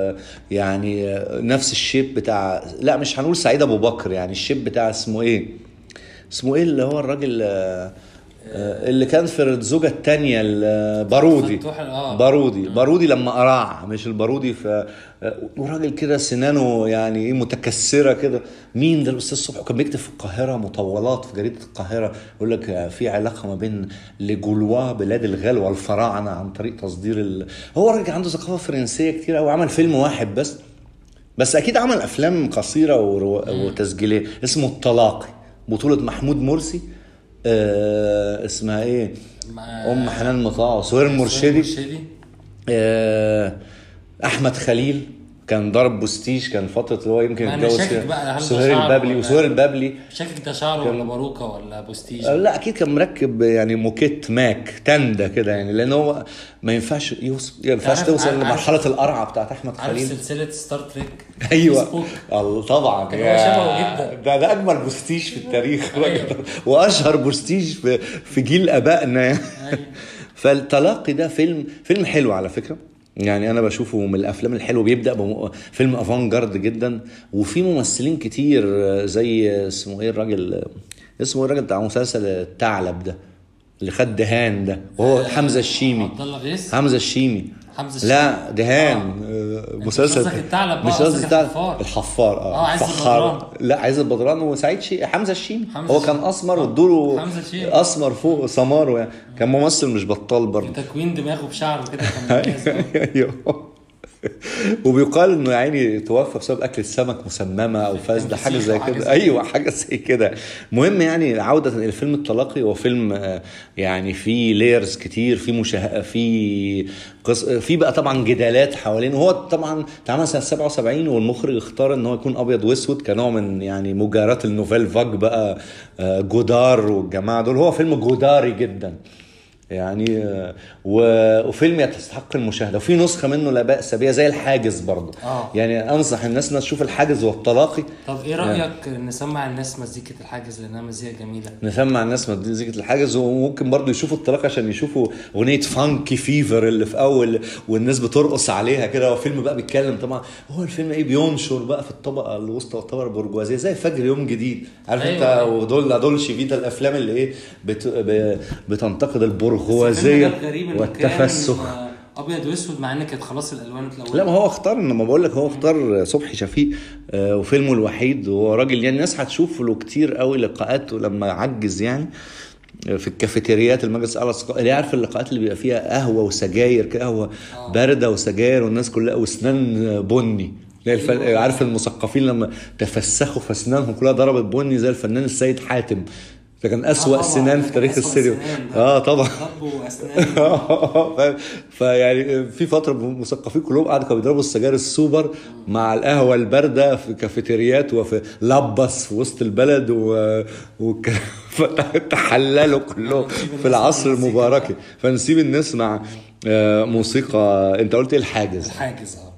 ويعني نفس الشيب بتاع لا مش هنقول سعيد ابو بكر يعني الشيب بتاع اسمه ايه اسمه ايه اللي هو الراجل آه، آه، اللي كان في الزوجة التانية البارودي فتوح- آه. بارودي بارودي لما قرع مش البارودي ف آه، وراجل كده سنانه يعني ايه متكسرة كده مين ده الأستاذ صبحي وكان بيكتب في القاهرة مطولات في جريدة القاهرة يقول لك آه، في علاقة ما بين لجولوا بلاد الغال والفراعنة عن طريق تصدير ال... هو راجل عنده ثقافة فرنسية كتير قوي عمل فيلم واحد بس بس اكيد عمل افلام قصيره ورو- وتسجيليه اسمه التلاقي بطوله محمود مرسي آه اسمها ايه مع- ام حنان مطاع وسهير مرشدي مرشدي آه احمد خليل كان ضرب بوستيج كان فتره اللي هو يمكن ما أنا اتجوز شاكك فيها بقى، هل ده سهير شعر البابلي ولا- وسهير البابلي شاكك ده شعره ولا باروكه ولا بوستيج آه، لا اكيد كان مركب يعني موكيت ماك تنده كده يعني لان هو ما ينفعش يوصل ما ينفعش تعرف- توصل عارف- لمرحله القرعه بتاعت احمد عارف خليل سلسله ستار تريك ايوه سبوك. الله طبعا كان يا- هو شبهه جدا. ده ده اجمل بوستيج في التاريخ أيوة. واشهر بوستيج في في جيل ابائنا يعني. أيوة. فالتلاقي ده فيلم فيلم حلو على فكره يعني انا بشوفه من الافلام الحلوه بيبدا بفيلم افانجارد جدا وفي ممثلين كتير زي اسمه ايه الراجل اسمه إيه الراجل بتاع مسلسل الثعلب ده اللي خد دهان ده وهو حمزه الشيمي عبد الله غيث حمزه الشيمي حمزة لا دهان آه. مسلسل قصدك الثعلب بقى، مش قصدك قصدي الثعلب الحفار. الحفار اه آه، عايز الفخار. البدران. لا عايز البدران وسعيد شي حمزه الشيمي حمزة هو كان الشيمي. اسمر آه، وادوله حمزة الشيمي. اسمر فوق سماره يعني كان ممثل مش بطال برضه تكوين دماغه بشعره كده كان ممتاز أوي. ايوه وبيقال انه يا عيني توفى بسبب اكل السمك مسممه او فاسده كان حاجه فسيخ زي أو حاجة كده زي ايوه حاجه زي كده المهم يعني عوده الى فيلم التلاقي هو فيلم آه، يعني فيه لايرز كتير فيه مشاه فيه قص... في بقى طبعا جدالات حوالين هو طبعا اتعمل سنه 77 والمخرج اختار ان هو يكون ابيض واسود كنوع من يعني مجاراه النوفيل فاج بقى آه، جودار والجماعه دول هو فيلم جوداري جدا يعني آه، و- وفيلم يستحق المشاهده وفي نسخه منه لا باس بها زي الحاجز برضه آه. يعني انصح الناس انها تشوف الحاجز والتلاقي طب ايه رايك نسمع الناس مزيكه الحاجز لانها مزيكا جميله نسمع الناس مزيكة الحاجز وممكن برضه يشوفوا التلاقي عشان يشوفوا اغنيه فانكي فيفر اللي في اول والناس بترقص عليها كده وفيلم بقى بيتكلم طبعا هو الفيلم ايه بينشر بقى في الطبقه الوسطى والطبقه البرجوازيه زي فجر يوم جديد عارف أيوة، انت أيوة. ودول دولشي فيتا الافلام اللي ايه بت... ب... بتنتقد الفيلم البرجوازيه ده الغريب انه والتفسخ كان آه، ابيض واسود مع ان كانت خلاص الالوان اتلونت لا ما هو اختار لما بقول لك هو اختار صبحي شفيق آه، وفيلمه الوحيد وهو راجل يعني الناس هتشوف له كتير قوي لقاءات لما عجز يعني آه، في الكافيتريات المجلس الاعلى للثقافة. اللي عارف اللقاءات اللي بيبقى فيها قهوه وسجاير كده قهوه بارده وسجاير والناس كلها واسنان بني زي الف... أيوة. عارف المثقفين لما تفسخوا فاسنانهم كلها ضربت بني زي الفنان السيد حاتم ده كان اسوأ طبعاً، سنان ده في كان تاريخ أسوأ السينما سنان ده. اه طبعا ضرب واسنان فاهم؟ فيعني في فتره المثقفين كلهم قعدوا كانوا بيضربوا السجاير السوبر مع القهوه البارده في كافيتريات وفي لبس في وسط البلد و... وك... فتحللوا كلهم في العصر المباركي فنسيب الناس مع آه، موسيقى انت قلت ايه الحاجز الحاجز اه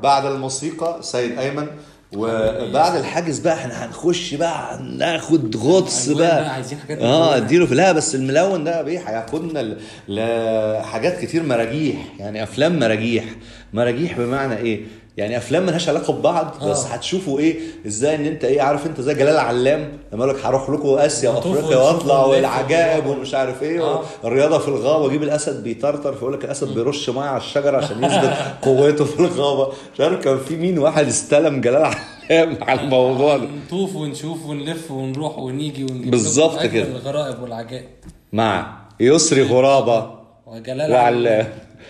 بعد الموسيقى سيد ايمن وبعد الحاجز بقى احنا هنخش بقى ناخد غطس ألوان بقى بقى، عايزين حاجات اه ملونة. اديله في لا بس الملون ده بيه هياخدنا ل- لحاجات كتير مراجيح يعني افلام مراجيح مراجيح بمعنى ايه يعني افلام ملهاش علاقه ببعض بس آه. هتشوفوا ايه ازاي ان انت ايه عارف انت زي جلال علام لما يقول لك هروح لكم اسيا نطوف وافريقيا ونشوف واطلع ونلف والعجائب ونروح. ومش عارف ايه آه. الرياضه في الغابه واجيب الاسد بيطرطر فيقول لك الاسد بيرش ميه على الشجره عشان يثبت قوته في الغابه مش عارف كان في مين واحد استلم جلال علام على الموضوع ده نطوف ونشوف ونلف ونروح ونيجي ونجيب بالظبط لكم أجمل كده. الغرائب والعجائب مع يسري غرابه وجلال وعلام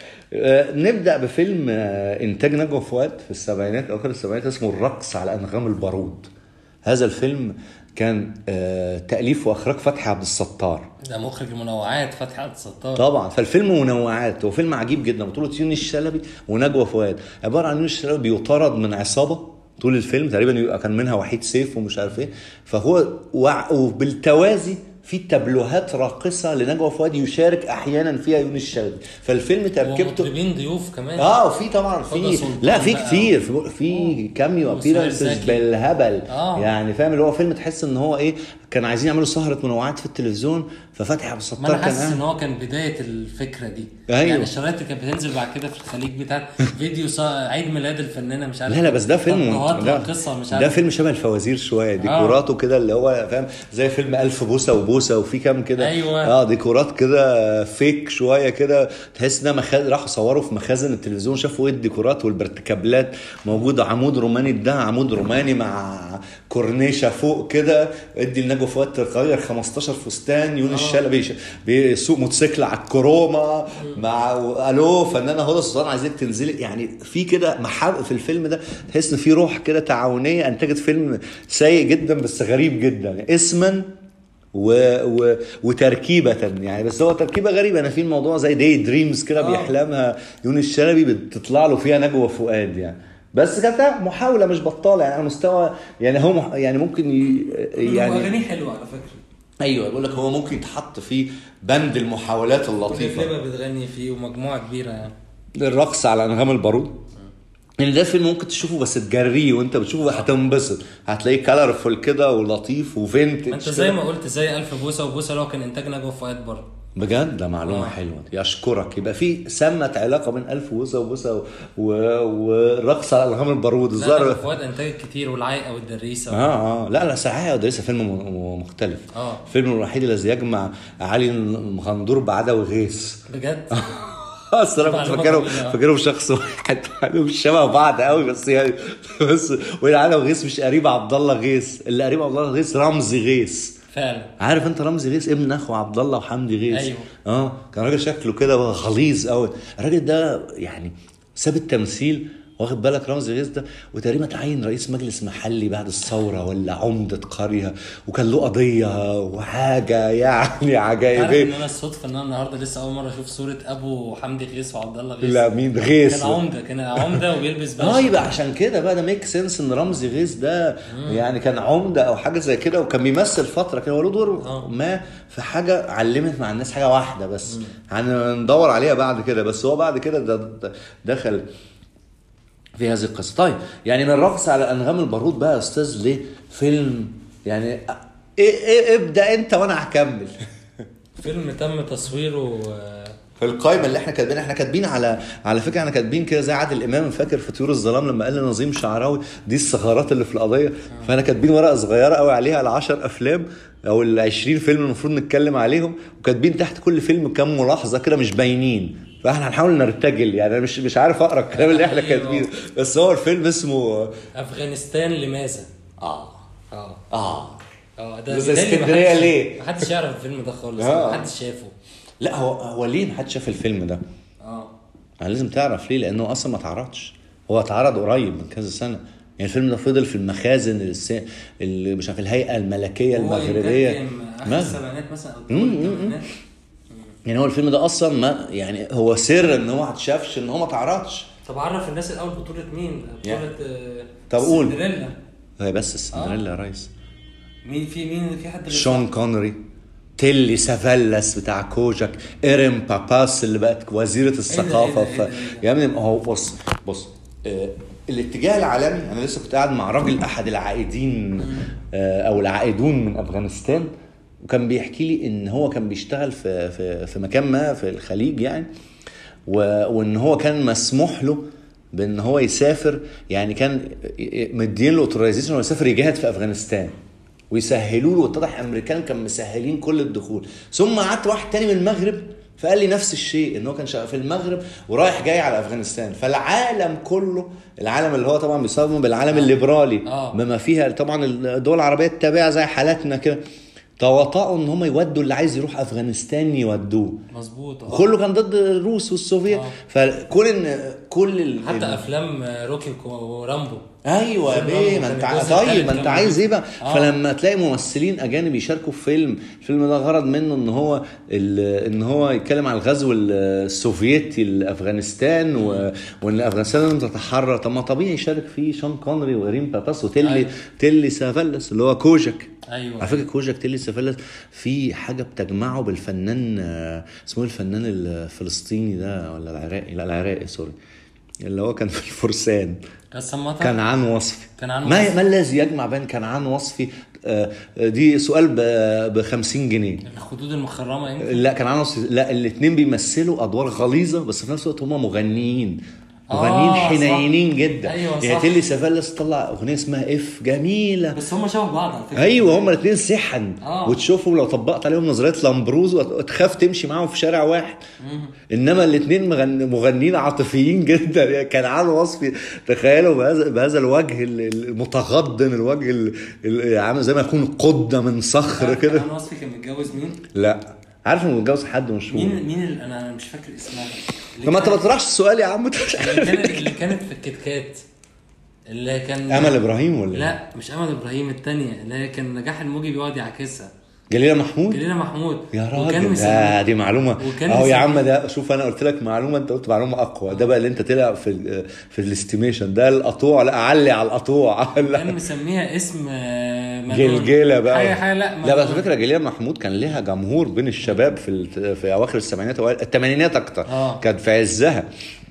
آه، نبدا بفيلم آه، انتاج نجوى فؤاد في السبعينات اواخر السبعينات اسمه الرقص على انغام البارود هذا الفيلم كان آه، تاليف واخراج فتحي عبد الستار ده مخرج المنوعات فتحي عبد الستار طبعا فالفيلم منوعات هو فيلم عجيب جدا بطولة يونس الشلبي ونجوى فؤاد عبارة عن يونس الشلبي بيطارد من عصابة طول الفيلم تقريبا يبقى كان منها وحيد سيف ومش عارف ايه فهو وع- وبالتوازي في تابلوهات راقصة لنجوى فؤاد يشارك احيانا فيها يونس الشلبي فالفيلم تركيبته ومطربين ضيوف كمان اه وفي طبعا فضل في سلطان لا في بقى. كتير في, في كاميو وسهير ابيرنسز زكي. بالهبل آه. يعني فاهم اللي هو فيلم تحس ان هو ايه كان عايزين يعملوا سهره منوعات في التلفزيون ففتحي عبد ما انا الستار كان حاسس قاعد- ان هو كان بدايه الفكره دي أيوه. يعني الشرايط اللي كانت بتنزل بعد كده في الخليج بتاع فيديو صا- عيد ميلاد الفنانه مش عارف لا لا بس ده فيلم تطبيقات ده, راقصه مش عارف ده فيلم شبه الفوازير شويه ديكوراته كده اللي هو فاهم زي فيلم الف بوسه وبوسه وفي كام كده أيوة. اه ديكورات كده فيك شويه كده تحس انها مخازن راحوا صوروا في مخازن التلفزيون شافوا ايه الديكورات والبرتكابلات موجود عمود روماني ده عمود روماني مع كورنيشه فوق كده ادي لنجوى فؤاد تغير 15 فستان يونس الشلبي ش- بيسوق موتوسيكل على الكروما مع الو فنانه هدى سلطان عايزك تنزلي يعني في كده محاب في الفيلم ده تحس ان في روح كده تعاونيه انتجت فيلم سيء جدا بس غريب جدا اسما و... و... وتركيبة يعني بس هو تركيبة غريبة أنا في الموضوع زي داي دريمز كده آه. بيحلمها يونس شلبي بتطلع له فيها نجوى فؤاد يعني بس كانت محاولة مش بطالة يعني على مستوى يعني هو مح... يعني ممكن ي... يعني يعني اغانيه حلوه على فكره ايوه بقول لك هو ممكن يتحط في بند المحاولات اللطيفة ولفلبة بتغني فيه ومجموعه كبيره يعني الرقص على انغام البارود يعني ده فيلم ممكن تشوفه بس تجريه وانت بتشوفه هتنبسط هتلاقيه كلرفول كده ولطيف وفينتج ما انت زي ما قلت زي الف بوسه وبوسه اللي هو كان انتاج نجوى فؤاد برضه بجد ده معلومه آه. حلوه دي اشكرك يبقى في سمت علاقه بين الف بوسه وبوسه و- و- والرقص على الغام البارود لا الظاهر نجوى فؤاد انتاج كتير والعايقه والدريسه اه اه لا لا صحيح ده لسه فيلم م- م- مختلف آه. الفيلم الوحيد الذي يجمع علي مغندور بعدوي غيث بجد اصل انا كنت معلومة فاكرهم جميلة. فاكرهم شخص واحد يعني مش شبه بعض قوي بس يعني بس وعلي غيث مش قريب عبد الله غيث اللي قريب عبد الله غيث رمزي غيث فعلا عارف انت رمزي غيث ابن اخو عبد الله وحمدي غيث أيوه. اه كان راجل شكله كده غليظ قوي الراجل ده يعني ساب التمثيل واخد بالك رمزي غيث ده وتقريبا تعين رئيس مجلس محلي بعد الثوره ولا عمده قريه وكان له قضيه وحاجه يعني عارف عجائبيه ان انا الصدفه ان انا النهارده لسه اول مره اشوف صوره ابو حمدي غيث وعبد الله غيث لا مين غيث كان عمده كان عمده وبيلبس اه باشا يبقى عشان كده بقى ده ميك سنس ان رمزي غيث ده يعني كان عمده او حاجه زي كده وكان بيمثل فتره كده هو له دور آه. ما في حاجه علمت مع الناس حاجه واحده بس هندور عليها بعد كده بس هو بعد كده ده ده دخل في هذه القصه طيب يعني من الرقص على انغام البارود بقى يا استاذ لفيلم يعني إيه إيه ابدا انت وانا هكمل فيلم تم تصويره آه، في القائمه اللي احنا كاتبين احنا كاتبين على على فكره احنا كاتبين كده زي عادل امام فاكر في طيور الظلام لما قال لنظيم شعراوي دي الثغرات اللي في القضيه فاحنا كاتبين ورقه صغيره قوي عليها على 10 افلام او ال 20 فيلم المفروض نتكلم عليهم وكاتبين تحت كل فيلم كام ملاحظه كده مش باينين فاحنا هنحاول نرتجل يعني انا مش مش عارف اقرا الكلام اللي احنا أيوه. كاتبينه بس هو الفيلم اسمه افغانستان لماذا؟ اه اه اه اه ده ده زي بيتهيألي اسكندرية محدش- ليه؟ محدش يعرف الفيلم ده خالص آه. محدش شافه لا هو هو ليه محدش شاف الفيلم ده؟ اه يعني لازم تعرف ليه لانه اصلا ما اتعرضش هو اتعرض قريب من كذا سنه يعني الفيلم ده فضل في المخازن الس... اللي مش عارف الهيئه الملكيه هو المغربيه إنتاج كام؟ اخر ما- السبعينات مثلا او أول الثمانينات يعني هو الفيلم ده اصلا ما يعني هو سر ان هو ما اتشافش ان هو ما اتعرضش طب عرف الناس الاول بطولة مين؟ بطولة آه، طب قول. سندريلا هي بس السندريلا يا ريس مين في مين في حد غير شون كونري تيلي سافيلاس بتاع كوجاك ايرين باباس اللي بقت وزيره الثقافه إيه ده، إيه ده، ف... إيه ده، إيه ده؟ يا ابني ما هو بص بص آه، الاتجاه العالمي انا لسه كنت قاعد مع راجل احد العائدين آه، او العائدون من افغانستان وكان بيحكي لي ان هو كان بيشتغل في في في مكان ما في الخليج يعني و- وان هو كان مسموح له بان هو يسافر يعني كان مدين له اوتورايزيشن انه يسافر يجاهد في افغانستان ويسهلوا له واتضح امريكان كان مسهلين كل الدخول ثم قعدت واحد تاني من المغرب فقال لي نفس الشيء ان هو كان شغال في المغرب ورايح جاي على افغانستان فالعالم كله العالم اللي هو طبعا بيصمم بالعالم الليبرالي آه. بما فيها طبعا الدول العربيه التابعه زي حالاتنا كده تواطؤوا ان هم يودوا اللي عايز يروح افغانستان يودوه مظبوط اه كله كان ضد الروس والسوفيت آه. فكون ان كل ال... حتى افلام روكي ورامبو ايوه يا فيلم بيه رامبو ما انت كان ع- الجزء طيب التالت ما انت كان عايز ايه بقى آه. فلما تلاقي ممثلين اجانب يشاركوا في فيلم الفيلم ده غرض منه ان هو ال- ان هو يتكلم عن الغزو السوفيتي لافغانستان و... وان افغانستان لازم تتحرر طب ما طبيعي يشارك فيه شون كونري وريم باباس وتيلي أيوة. تيلي سافلس اللي هو كوجك ايوه على فكره كوجك تيلي سافلس في حاجه بتجمعه بالفنان آه، اسمه إيه الفنان الفلسطيني ده ولا العراقي لا العراقي سوري اللي هو كان في الفرسان قسم مطر كنعان وصفي كنعان ما وصفي. ما الذي يجمع بين كنعان وصفي آه، آه، دي سؤال ب 50 جنيه الخدود المخرمه يمكن لا كنعان وصفي لا الاثنين بيمثلوا ادوار غليظه بس في نفس الوقت هم مغنيين مغنيين آه، صح. حنينين جدا أيوة، يعني صح. تيلي سافلس طلع اغنيه اسمها اف جميله بس هم شبه بعض على فكره ايوه هما الاثنين سحن آه. وتشوفهم لو طبقت عليهم نظريه لامبروز وتخاف تمشي معاهم في شارع واحد انما الاثنين مغن... مغنيين عاطفيين جدا يعني كان عامل وصفي تخيلوا بهذا بهذا الوجه ال- المتغضن الوجه ال- ال- عامل زي ما يكون قده من صخر كده كنعان وصفي كان متجوز مين؟ لا عارف انه متجوز حد مشهور مين مين اللي انا أنا مش فاكر اسمها اللي طب ما انت ما كانت- تطرحش السؤال يا عم انت مش اللي عارف. كانت اللي كانت في الكيت كات اللي كان امل ابراهيم ولا إيه؟ لا مش امل ابراهيم الثانيه اللي هي كان نجاح الموجي بيقعد يعكسها جليله محمود جليله محمود يا وكان راجل مسمي- ده دي معلومه وكان اهو يا مسمي- عم ده شوف انا قلت لك معلومه انت قلت معلومه اقوى ده بقى اللي انت طلع في ال في الاستيميشن ده القطوع لا اعلي على القطوع كان لا مسميها اسم آه، مجنون. جلجله بقى حاجه حاجه لا لا بس مجنون. فكره جليله محمود كان لها جمهور بين الشباب في ال- في اواخر السبعينات اوائل الثمانينات اكتر آه. كانت في عزها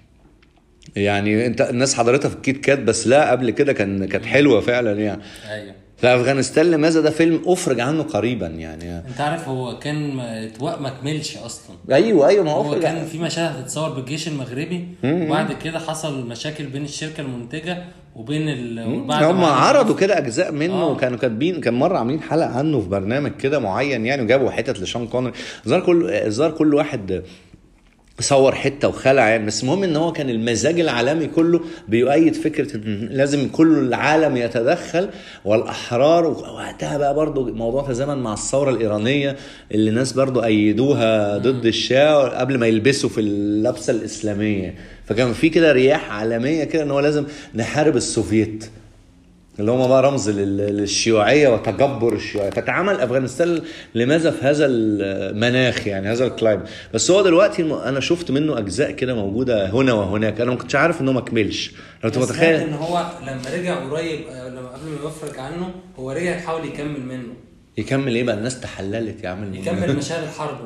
يعني انت الناس حضرتها في الكيت كات بس لا قبل كده كان كانت حلوه فعلا يعني ايوه في افغانستان لماذا ده فيلم افرج عنه قريبا يعني انت عارف هو كان ما- اتوق ما كملش اصلا ايوه ايوه ما هو هو افرج كان في مشاهد هتتصور بالجيش المغربي وبعد كده حصل مشاكل بين الشركه المنتجه وبين ال... وبعد هم ما- عرضوا كده اجزاء منه آه. وكانوا كاتبين كان مره عاملين حلقه عنه في برنامج كده معين يعني وجابوا حتت لشون كونر ظهر كل ظهر كل واحد صور حته وخلع يعني بس المهم ان هو كان المزاج العالمي كله بيؤيد فكره ان لازم كل العالم يتدخل والاحرار وقتها بقى برضو موضوع تزامن مع الثوره الايرانيه اللي الناس برضو ايدوها ضد الشاه قبل ما يلبسوا في اللبسه الاسلاميه فكان في كده رياح عالميه كده ان هو لازم نحارب السوفيت اللي هم بقى رمز لل- للشيوعيه وتجبر الشيوعيه فتعامل افغانستان لماذا في هذا المناخ يعني هذا الكلايم بس هو دلوقتي الم- انا شفت منه اجزاء كده موجوده هنا وهناك انا ما كنتش عارف ان هو ما كملش لو انت بس متخيل ان هو لما رجع قريب آه، لما قبل ما يفرج عنه هو رجع يحاول يكمل منه يكمل ايه بقى الناس تحللت يا عم يكمل مشاهد الحرب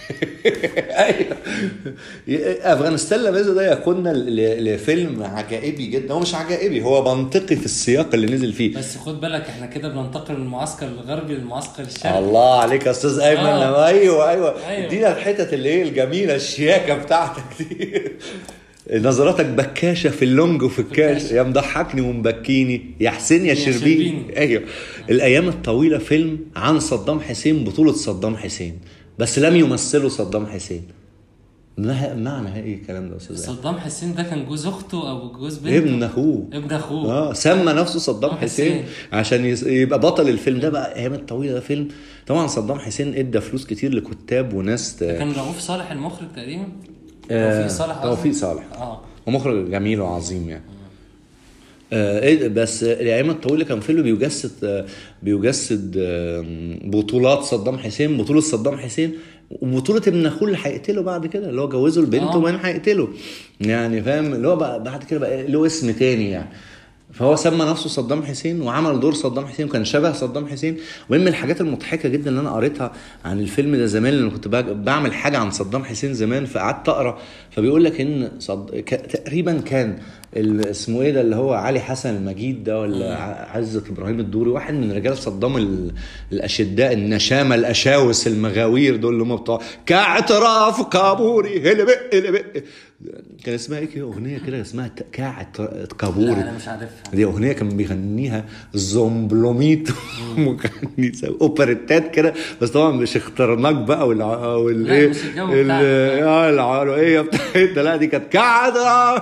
ايوه افغانستان لماذا ده يقودنا ل- لفيلم عجائبي جدا هو مش عجائبي هو منطقي في السياق اللي نزل فيه بس خد بالك احنا كده بننتقل من المعسكر الغربي للمعسكر الشرقي الله عليك يا استاذ ايمن آه. ايوه ايوه أيوة. ادينا الحتت اللي هي الجميله الشياكه بتاعتك دي نظراتك بكاشه في اللونج وفي الكاش الكاش. يا مضحكني ومبكيني يا حسين يا يا شربيني شربيني. ايوه الايام الطويله فيلم عن صدام حسين بطوله صدام حسين بس لم يمثله صدام حسين ما معنى ايه الكلام ده يا استاذ أيمن؟ صدام حسين ده كان جوز اخته او جوز بنته ابن اخوه ابن اخوه اه سمى نفسه صدام صدام حسين حسين. عشان يس- يبقى بطل الفيلم ده بقى ايام الطويله ده فيلم طبعا صدام حسين ادى فلوس كتير لكتاب وناس ت- كان رؤوف صالح المخرج تقريبا آه، توفيق صالح قصدي. توفيق صالح اه ومخرج جميل وعظيم يعني آه إيه بس الايام الطويله كان فيلم بيجسد آه بيجسد آه بطولات صدام حسين بطوله صدام حسين وبطوله ابن اخوه اللي هيقتله بعد كده اللي هو جوزه البنت آه. وبعدين هيقتله يعني فاهم اللي هو بقى بعد كده بقى له اسم تاني يعني فهو سمى نفسه صدام حسين وعمل دور صدام حسين وكان شبه صدام حسين ومن الحاجات المضحكه جدا اللي انا قريتها عن الفيلم ده زمان لما كنت بع- بعمل حاجه عن صدام حسين زمان فقعدت اقرا فبيقول لك ان صد... ك... تقريبا كان ال- اسمه ايه ده اللي هو علي حسن المجيد ده ولا ع- عزت ابراهيم الدوري واحد من رجال صدام ال- الاشداء النشامه الاشاوس المغاوير دول اللي هم بتوع كاعتراف كابوري هلا بق هلا بق كان اسمها ايه كده اغنيه كده اسمها ت- كاعت كابوري لا انا مش عارفها دي اغنيه كان بيغنيها زومبلوميت مغني سوا- اوبريتات كده بس طبعا مش اخترناك بقى والع... والايه مش الجو ال- بتاعنا. اه العروقيه بتاعتنا لا دي كانت كعد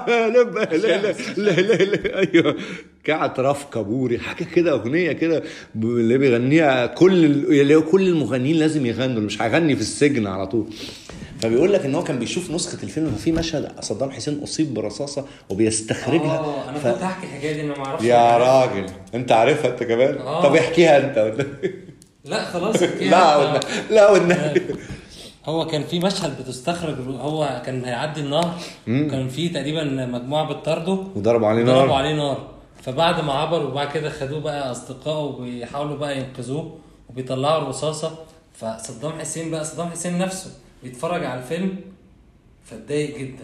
لب لا لا لا لا لا ايوه كعد رف كابوري حاجه كده اغنيه كده ب- اللي بيغنيها كل ال- اللي هو كل المغنيين لازم يغنوا مش هيغني في السجن على طول فبيقول لك ان هو كان بيشوف نسخه الفيلم ففي مشهد صدام حسين اصيب برصاصه وبيستخرجها اه انا ف- كنت هحكي الحكايه دي انا ما اعرفش يا راجل انت عارفها انت كمان آه. طب احكيها انت لا خلاص احكيها. لا والنبي لا والنبي هو كان في مشهد بتستخرج هو كان هيعدي النهر وكان في تقريبا مجموعه بتطارده وضربوا عليه ضربوا نار عليه نار فبعد ما عبر وبعد كده خدوه بقى اصدقائه وبيحاولوا بقى ينقذوه وبيطلعوا الرصاصه فصدام حسين بقى صدام حسين نفسه بيتفرج على الفيلم فاتضايق جدا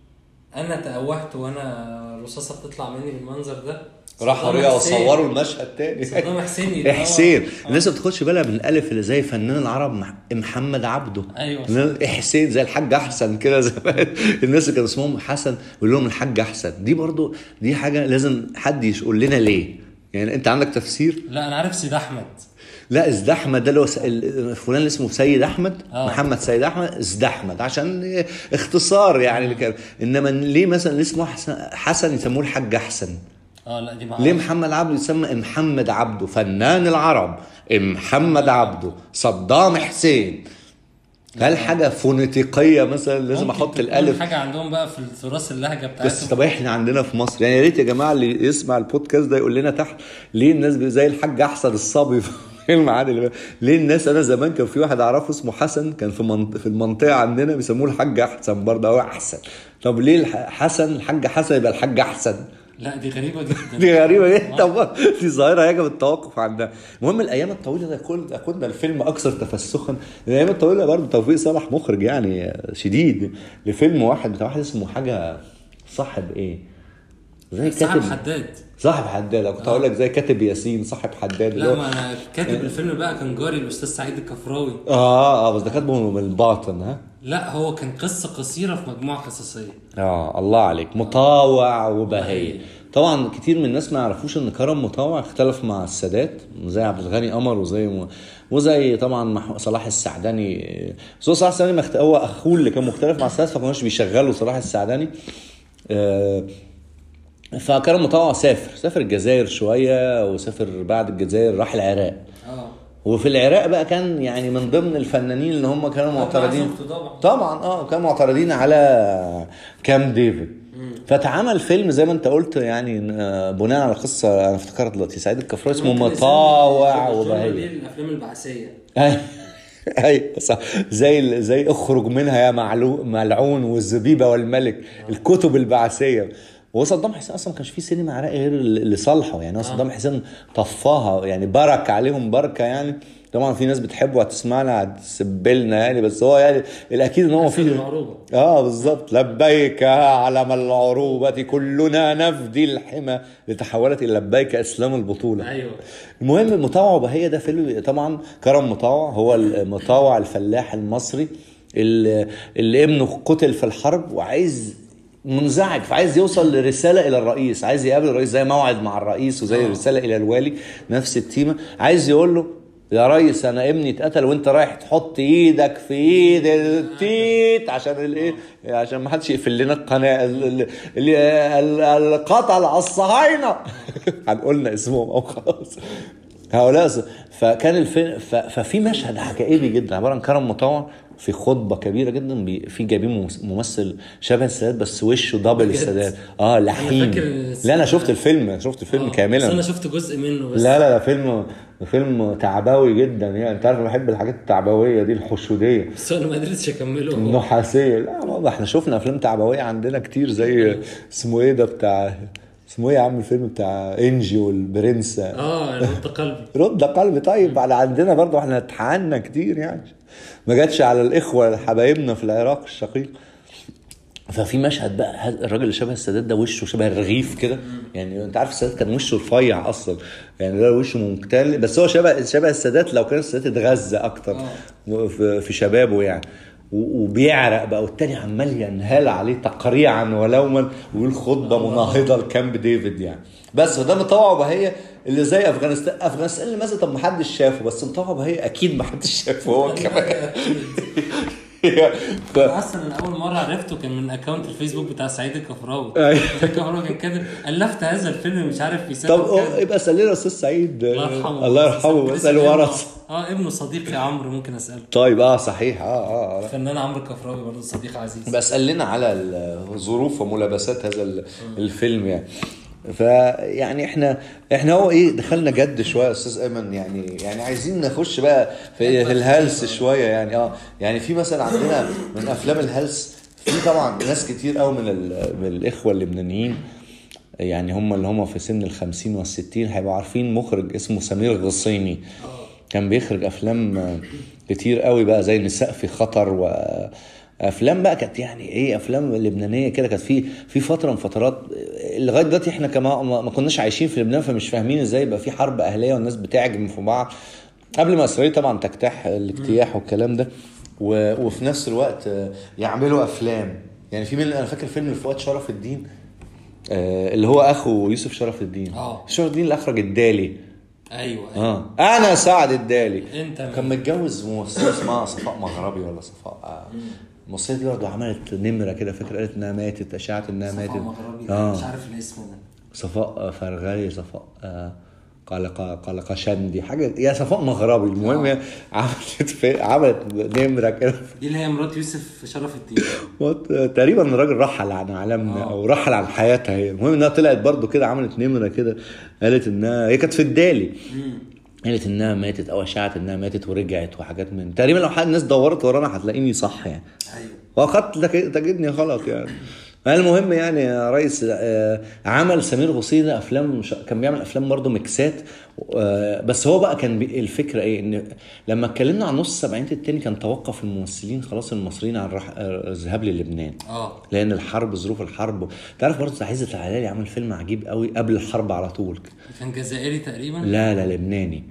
انا تأوهت وانا الرصاصه بتطلع مني بالمنظر ده راحوا صدام رجعوا حسين- صوروا المشهد تاني صدام حسين يتنور. حسين آه. الناس ما بتاخدش بالها من الالف اللي زي فنان العرب مح- محمد عبده أيوة. إن حسين زي الحاج احسن كده زمان الناس اللي كان اسمهم حسن يقول لهم الحاج احسن دي برضو دي حاجه لازم حد يقول لنا ليه يعني انت عندك تفسير لا انا عارف سيد احمد لا ازدحمد ده اللي هو س- ال- فلان اللي اسمه سيد احمد آه. محمد سيد احمد ازدحمد عشان اختصار يعني اللي كان انما ليه مثلا اللي اسمه حسن, حسن يسموه الحاج احسن اه لا دي ليه معرفش محمد عبده يسمى محمد عبده فنان العرب محمد عبده صدام حسين هل حاجه فونيتيقيه مثلا لازم ممكن احط تكون الالف حاجه عندهم بقى في التراث اللهجه بس بتاعتهم طب احنا عندنا في مصر يعني يا ريت يا جماعه اللي يسمع البودكاست ده يقول لنا تحت ليه الناس بي- زي الحاج احسن الصبي في فيلم عادل إمام. ليه الناس انا زمان كان في واحد اعرفه اسمه حسن كان في منط... في المنطقه عندنا بيسموه الحاج احسن برضه هو احسن طب ليه الح... حسن الحاج حسن يبقى الحاج احسن لا دي غريبه جدا دي غريبه جدا والله. دي ظاهره يجب التوقف عندها المهم الايام الطويله ده كل ده كنا الفيلم اكثر تفسخا الايام الطويله برضه توفيق صالح مخرج يعني شديد لفيلم واحد بتاع واحد اسمه حاجه صاحب ايه زي صاحب كاتب حداد صاحب حداد أنا كنت هقول لك زي كاتب ياسين صاحب حداد اللي لا هو- ما انا كاتب الفيلم بقى كان جاري الاستاذ سعيد الكفراوي اه اه بس ده كاتبه من الباطن ها لا هو كان قصه قصيره في مجموعه قصصيه اه الله عليك مطاوع وبهية طبعا كتير من الناس ما يعرفوش ان كرم مطاوع اختلف مع السادات زي عبد الغني قمر وزي م... وزي طبعا مح- صلاح السعداني بس هو صلاح السعداني مخت... هو اخوه اللي كان مختلف مع السادات فما كانوش بيشغلوا صلاح السعداني آه فكرم مطاوع سافر سافر الجزائر شويه وسافر بعد الجزائر راح العراق اه وفي العراق بقى كان يعني من ضمن الفنانين اللي هم كانوا معترضين شفته طبعا. طبعا اه كانوا معترضين على كام ديفيد فاتعمل فيلم زي ما انت قلت يعني آه، بناء على قصه انا افتكرت دلوقتي سعيد الكفراوي اسمه ممكن مطاوع نسمي الجملة دي وبهية الافلام البعثيه ايوه ايوه صح زي ال- زي اخرج منها يا معلو ملعون والزبيبه والملك الكتب البعثيه وصدام حسين اصلا ما كانش فيه سينما عراقي غير اللي صالحه يعني هو صدام حسين طفاها يعني برك عليهم بركه يعني طبعا في ناس بتحبه وهتسمعنا هتسبلنا يعني بس هو يعني الاكيد ان هو حسن فيه المعروبة. اه بالظبط لبيك علم العروبة كلنا نفدي الحمى لتحولت الى لبيك اسلام البطولة ايوه المهم مطاوع وبهية ده فيلم طبعا كرم مطاوع هو المطاوع الفلاح المصري اللي, اللي ابنه قتل في الحرب وعايز منزعج فعايز يوصل لرساله الى الرئيس عايز يقابل الرئيس زي موعد مع الرئيس وزي آه. رساله الى الوالي نفس التيمه عايز يقول له يا ريس انا ابني اتقتل وانت رايح تحط ايدك في ايد التيت عشان الايه عشان ما حدش يقفل لنا القناه ال- ال- ال- ال- القتل على الصهاينه هنقولنا اسمهم او خلاص هؤلاء س- فكان الفيلم ف- ففي مشهد حكائي جدا عباره عن كرم مطاوع في خطبه كبيره جدا بي- في جايبين ممس- ممثل شبه السادات بس وشه دبل بجد؟ السادات اه لحيم فاكر الس- لا انا شفت الفيلم شفت الفيلم آه، بس كاملا انا شفت جزء منه بس لا لا ده فيلم فيلم تعبوي جدا يعني انت عارف انا بحب الحاجات التعبويه دي الحشوديه بس انا ما قدرتش اكمله النحاسيه لا والله احنا شفنا افلام تعبويه عندنا كتير زي اسمه ايه ده بتاع اسمه ايه يا عم الفيلم بتاع انجي والبرنس اه رد قلبي رد قلبي طيب على عندنا برضه احنا اتحقنا كتير يعني ما جاتش على الاخوه حبايبنا في العراق الشقيق ففي مشهد بقى هذا الراجل اللي شبه السادات ده وشه شبه الرغيف كده يعني انت عارف السادات كان وشه رفيع اصلا يعني ده وشه ممتل بس هو شبه شبه السادات لو كان السادات اتغذى اكتر في, في شبابه يعني و- وبيعرق بقى والتاني عمال ينهال عليه تقريعا ولوما ويقول خطبه مناهضه لكامب ديفيد يعني بس فده مطوع بهيه اللي زي افغانستان افغانستان اللي مثلا طب ما حدش شافه بس مطوع بهيه اكيد ما حدش شافه هو كمان ف... اصلا انا اول مره عرفته كان من اكونت الفيسبوك بتاع سعيد الكفراوي أيوة. الكفراوي كان كاتب الفت هذا الفيلم مش عارف طب يسافر أو- يبقى اسالنا يا استاذ سعيد الله يرحمه الله يرحمه كنت بسال لسه ورث ابنه- اه ابنه صديقي عمرو ممكن اساله طيب اه صحيح اه اه, آه. الفنان عمرو الكفراوي برضه صديق عزيز بسال لنا على ال- ظروف وملابسات هذا ال- الفيلم يعني فيعني احنا احنا هو ايه دخلنا جد شويه يا استاذ ايمن يعني يعني عايزين نخش بقى في, في الهلس شويه يعني اه يعني في مثلا عندنا من افلام الهلس في طبعا ناس كتير قوي من ال- من الاخوه اللبنانيين يعني هم اللي هم في سن الخمسين والستين هيبقوا عارفين مخرج اسمه سمير غصيمي كان بيخرج افلام آه، كتير قوي بقى زي نساء في خطر وافلام بقى كانت يعني ايه افلام لبنانيه كده كانت في في فتره من فترات آه، لغايه دلوقتي احنا كما ما ما كناش عايشين في لبنان فمش فاهمين ازاي يبقى في حرب اهليه والناس بتعجم في بعض قبل ما اسرائيل طبعا تجتاح الاجتياح والكلام ده و... وفي نفس الوقت آه، يعملوا افلام يعني في من انا فاكر فيلم لفؤاد شرف الدين آه، اللي هو اخو يوسف شرف الدين آه. شرف الدين اللي اخرج الدالي ايوه ايوه اه انا سعد الدالي انت كان متجوز ممثله اسمها صفاء مغربي ولا صفاء آه. الممثله دي برضه عملت نمره كده فاكر قالت انها ماتت اشاعت انها ماتت صفاء مغربي اه مش عارف الاسم ده صفاء آه، فرغلي صفاء آه قلقة قلقة شندي حاجة يا صفاء مغربي المهم هي عملت في عملت نمرة كده دي اللي هي مرات يوسف شرف الدين وات- تقريبا الراجل رحل عن عالمنا او رحل عن حياتها هي المهم انها طلعت برضو كده عملت نمره كده قالت انها هي كانت في الدالي قالت انها ماتت او اشاعت انها ماتت ورجعت وحاجات من تقريبا لو حد الناس دورت ورانا هتلاقيني صح يعني ايوه وقد تك- تجدني غلط يعني المهم يعني يا ريس آه، عمل سمير غصي ده افلام مش- كان بيعمل افلام برضه ميكسات آه، بس هو بقى كان بي- الفكره ايه ان لما اتكلمنا عن نص السبعينات التاني كان توقف الممثلين خلاص المصريين عن رح- آه، الذهاب للبنان اه لان الحرب ظروف الحرب تعرف برضه عزت العلالي عمل فيلم عجيب قوي قبل الحرب على طول كان جزائري تقريبا لا لا لبناني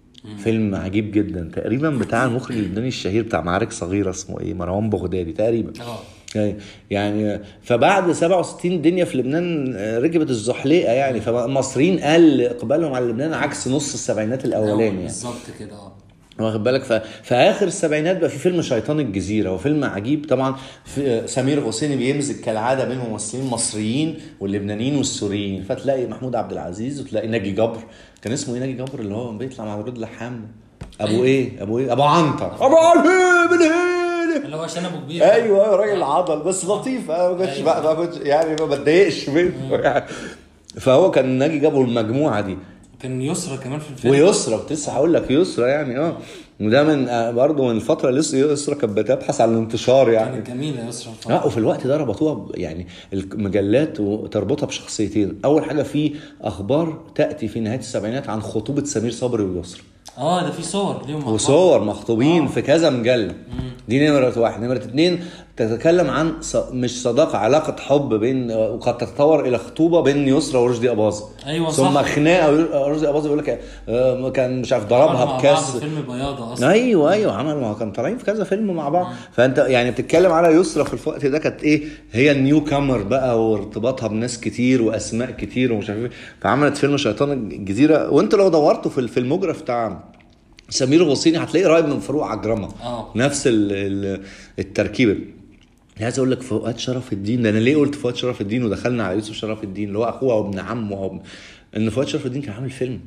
فيلم عجيب جدا تقريبا بتاع المخرج اللبناني الشهير بتاع معارك صغيره اسمه ايه مروان بغدادي تقريبا اه يعني- يعني فبعد 67 الدنيا في لبنان ركبت الزحليقه يعني فالمصريين قل اقبالهم على لبنان عكس نص السبعينات الاولاني يعني بالظبط كده اه واخد بالك ف... في اخر السبعينات بقى في فيلم شيطان الجزيره هو فيلم عجيب طبعا في سمير غسيني بيمزج كالعاده بين ممثلين مصريين واللبنانيين والسوريين فتلاقي محمود عبد العزيز وتلاقي ناجي جبر كان اسمه ايه ناجي جبر اللي هو بيطلع مع ورود لحام ابو أيوة. ايه ابو ايه ابو عنتر ابو عنتر من هنا اللي هو عشان ابو كبير ايوه ايوه راجل عضل بس لطيف انا ما كنتش أيوة. بقى ما كنتش يعني ما بتضايقش منه يعني فهو كان ناجي جابوا المجموعه دي كان يسرى كمان في الفيلم ويسرى كنت لسه هقول لك يسرى يعني اه وده من آه، برضه من الفتره اللي لسه يسرى كانت بتبحث عن الانتشار يعني كانت جميله يسرى اه وفي الوقت ده ربطوها ب- يعني المجلات وتربطها بشخصيتين اول حاجه في اخبار تاتي في نهايه السبعينات عن خطوبه سمير صبري ويسرى اه ده في صور ليهم مع بعض. وصور مخطوبين في كذا مجله دي نمرة واحد نمرة اتنين تتكلم عن ص... مش صداقة علاقة حب بين وقد تتطور إلى خطوبة بين يسرى ورشدي أباظة أيوة ثم صح. خناقة رشدي أباظة يقول لك آه، كان مش عارف عملوا ضربها مع بكاس بعض فيلم بياضه اصلا ايوه ايوه عمل ما هو كانوا طالعين في كذا فيلم مع بعض فانت يعني بتتكلم على يسرى في الوقت ده كانت ايه هي النيو كامر بقى وارتباطها بناس كتير واسماء كتير ومش عارف ايه فعملت فيلم شيطان الجزيره وانت لو دورته في في المجرف بتاع سمير غصيني هتلاقيه قريب من فاروق عجرمه اه. نفس ال- ال- التركيبه عايز اقول لك فؤاد شرف الدين ده انا ليه قلت فؤاد شرف الدين ودخلنا على يوسف شرف الدين اللي هو اخوه او ابن عمه او ان فؤاد شرف الدين كان عامل فيلم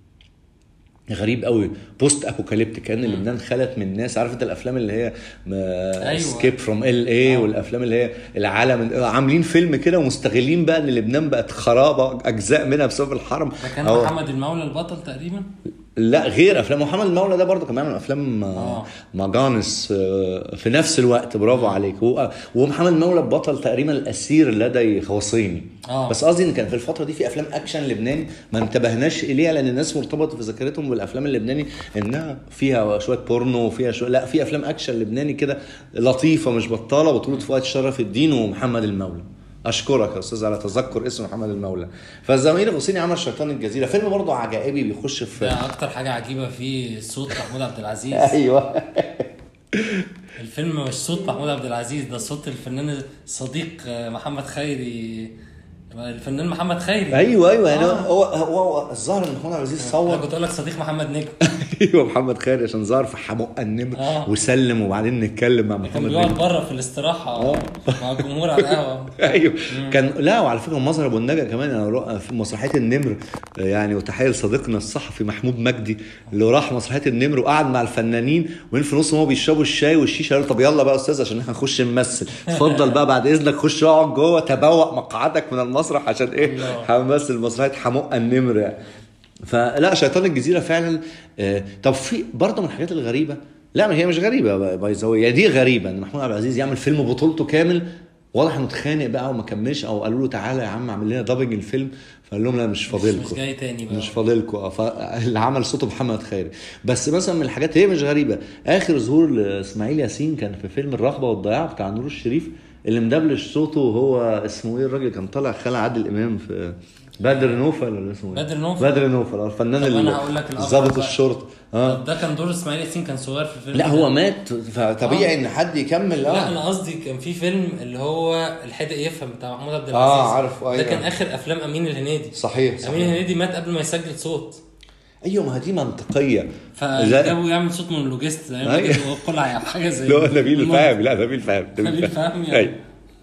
غريب قوي بوست ابوكاليبتيك كان لبنان خلت من ناس عارف انت الافلام اللي هي أيوة. سكيب فروم ال اي والافلام اللي هي العالم عاملين فيلم كده ومستغلين بقى ان لبنان بقت خرابه اجزاء منها بسبب الحرب ده كان أو- محمد المولى البطل تقريبا لا غير افلام محمد المولى ده برضه كان بيعمل افلام آه. آه. ماجانس آه، في نفس الوقت برافو عليك هو ومحمد المولى بطل تقريبا الاسير لدي خوصيني آه. بس قصدي ان كان في الفتره دي في افلام اكشن لبناني ما انتبهناش اليها لان الناس مرتبطه في ذاكرتهم بالافلام اللبناني انها فيها شويه بورنو وفيها شويه لا في افلام اكشن لبناني كده لطيفه مش بطاله بطوله فؤاد شرف الدين ومحمد المولى اشكرك يا استاذ على تذكر اسم محمد المولى فالزميل الغسيني عمل شيطان الجزيره فيلم برضه عجائبي بيخش في ده اكتر حاجه عجيبه فيه صوت محمود عبد العزيز ايوه الفيلم مش صوت محمود عبد العزيز ده صوت الفنان صديق محمد خيري الفنان محمد خيري ايوه ايوه يعني آه. هو هو هو الظاهر ان محمود عبد العزيز انا صور كنت اقول لك صديق محمد نجم ايوه محمد خيري عشان ظهر في حمق النمر آه. وسلم وبعدين نتكلم مع كان محمد بيقعد نجم بره في الاستراحه آه. مع الجمهور على القهوه ايوه كان لا وعلى فكره مظهر ابو النجا كمان انا رو- في مسرحيه النمر يعني وتحيه لصديقنا الصحفي محمود مجدي اللي راح مسرحيه النمر وقعد مع الفنانين وين في نص ما هو بيشربوا الشاي والشيشه قالوا طب يلا بقى يا استاذ عشان احنا هنخش نمثل اتفضل بقى بعد اذنك خش اقعد جوه تبوأ مقعدك من المسرح عشان ايه الله. هنمثل مسرحيه حمق النمر يعني فلا شيطان الجزيره فعلا آه، طب في برضه من الحاجات الغريبه لا ما هي مش غريبه باي ذا يعني دي غريبه ان محمود عبد العزيز يعمل فيلم بطولته كامل واضح انه اتخانق بقى وما كملش او قالوا له تعالى يا عم اعمل لنا دبنج الفيلم فقال لهم لا مش مش, فاضلكم مش جاي تاني بقى مش فاضلكم اه فاللي عمل صوته محمد خيري بس مثلا من الحاجات هي مش غريبه اخر ظهور لاسماعيل ياسين كان في فيلم الرغبه والضياع بتاع نور الشريف اللي مدبلش صوته هو اسمه ايه الراجل كان طالع خالد عادل امام في بدر نوفل ولا اسمه ايه؟ بدر نوفل. بدر نوفل اه الفنان طب اللي- أنا هقول لك الأغرب ضابط بقى. الشرطه اه طب ده كان دور اسماعيل ياسين كان صغير في الفيلم لا ده. هو مات فطبيعي ان حد يكمل لا اه انا قصدي كان في فيلم اللي هو الحدق يفهم بتاع محمود عبد العزيز اه عارف ده ايوه كان اخر افلام امين الهنيدي صحيح امين صحيح الهنيدي مات قبل ما يسجل صوت ايوه ما دي منطقيه لا. فجابوا يعمل صوت مونولوجيست زي ما أيوة. كده قلع او حاجه زي اللي هو نبيل المهم. فهمي لا نبيل فهمي نبيل فهمي يعني. ايوه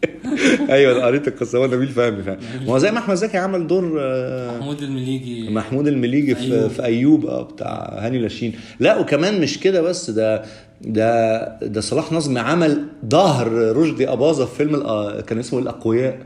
ايوه أنا قريت القصه هو نبيل فهمي فعلا ما هو زي ما احمد زكي عمل دور آه، محمود المليجي محمود المليجي في أيوب. في ايوب اه بتاع هاني لاشين لا وكمان مش كده بس ده ده ده صلاح نظمي عمل ظهر رشدي اباظه في فيلم الأ- كان اسمه الاقوياء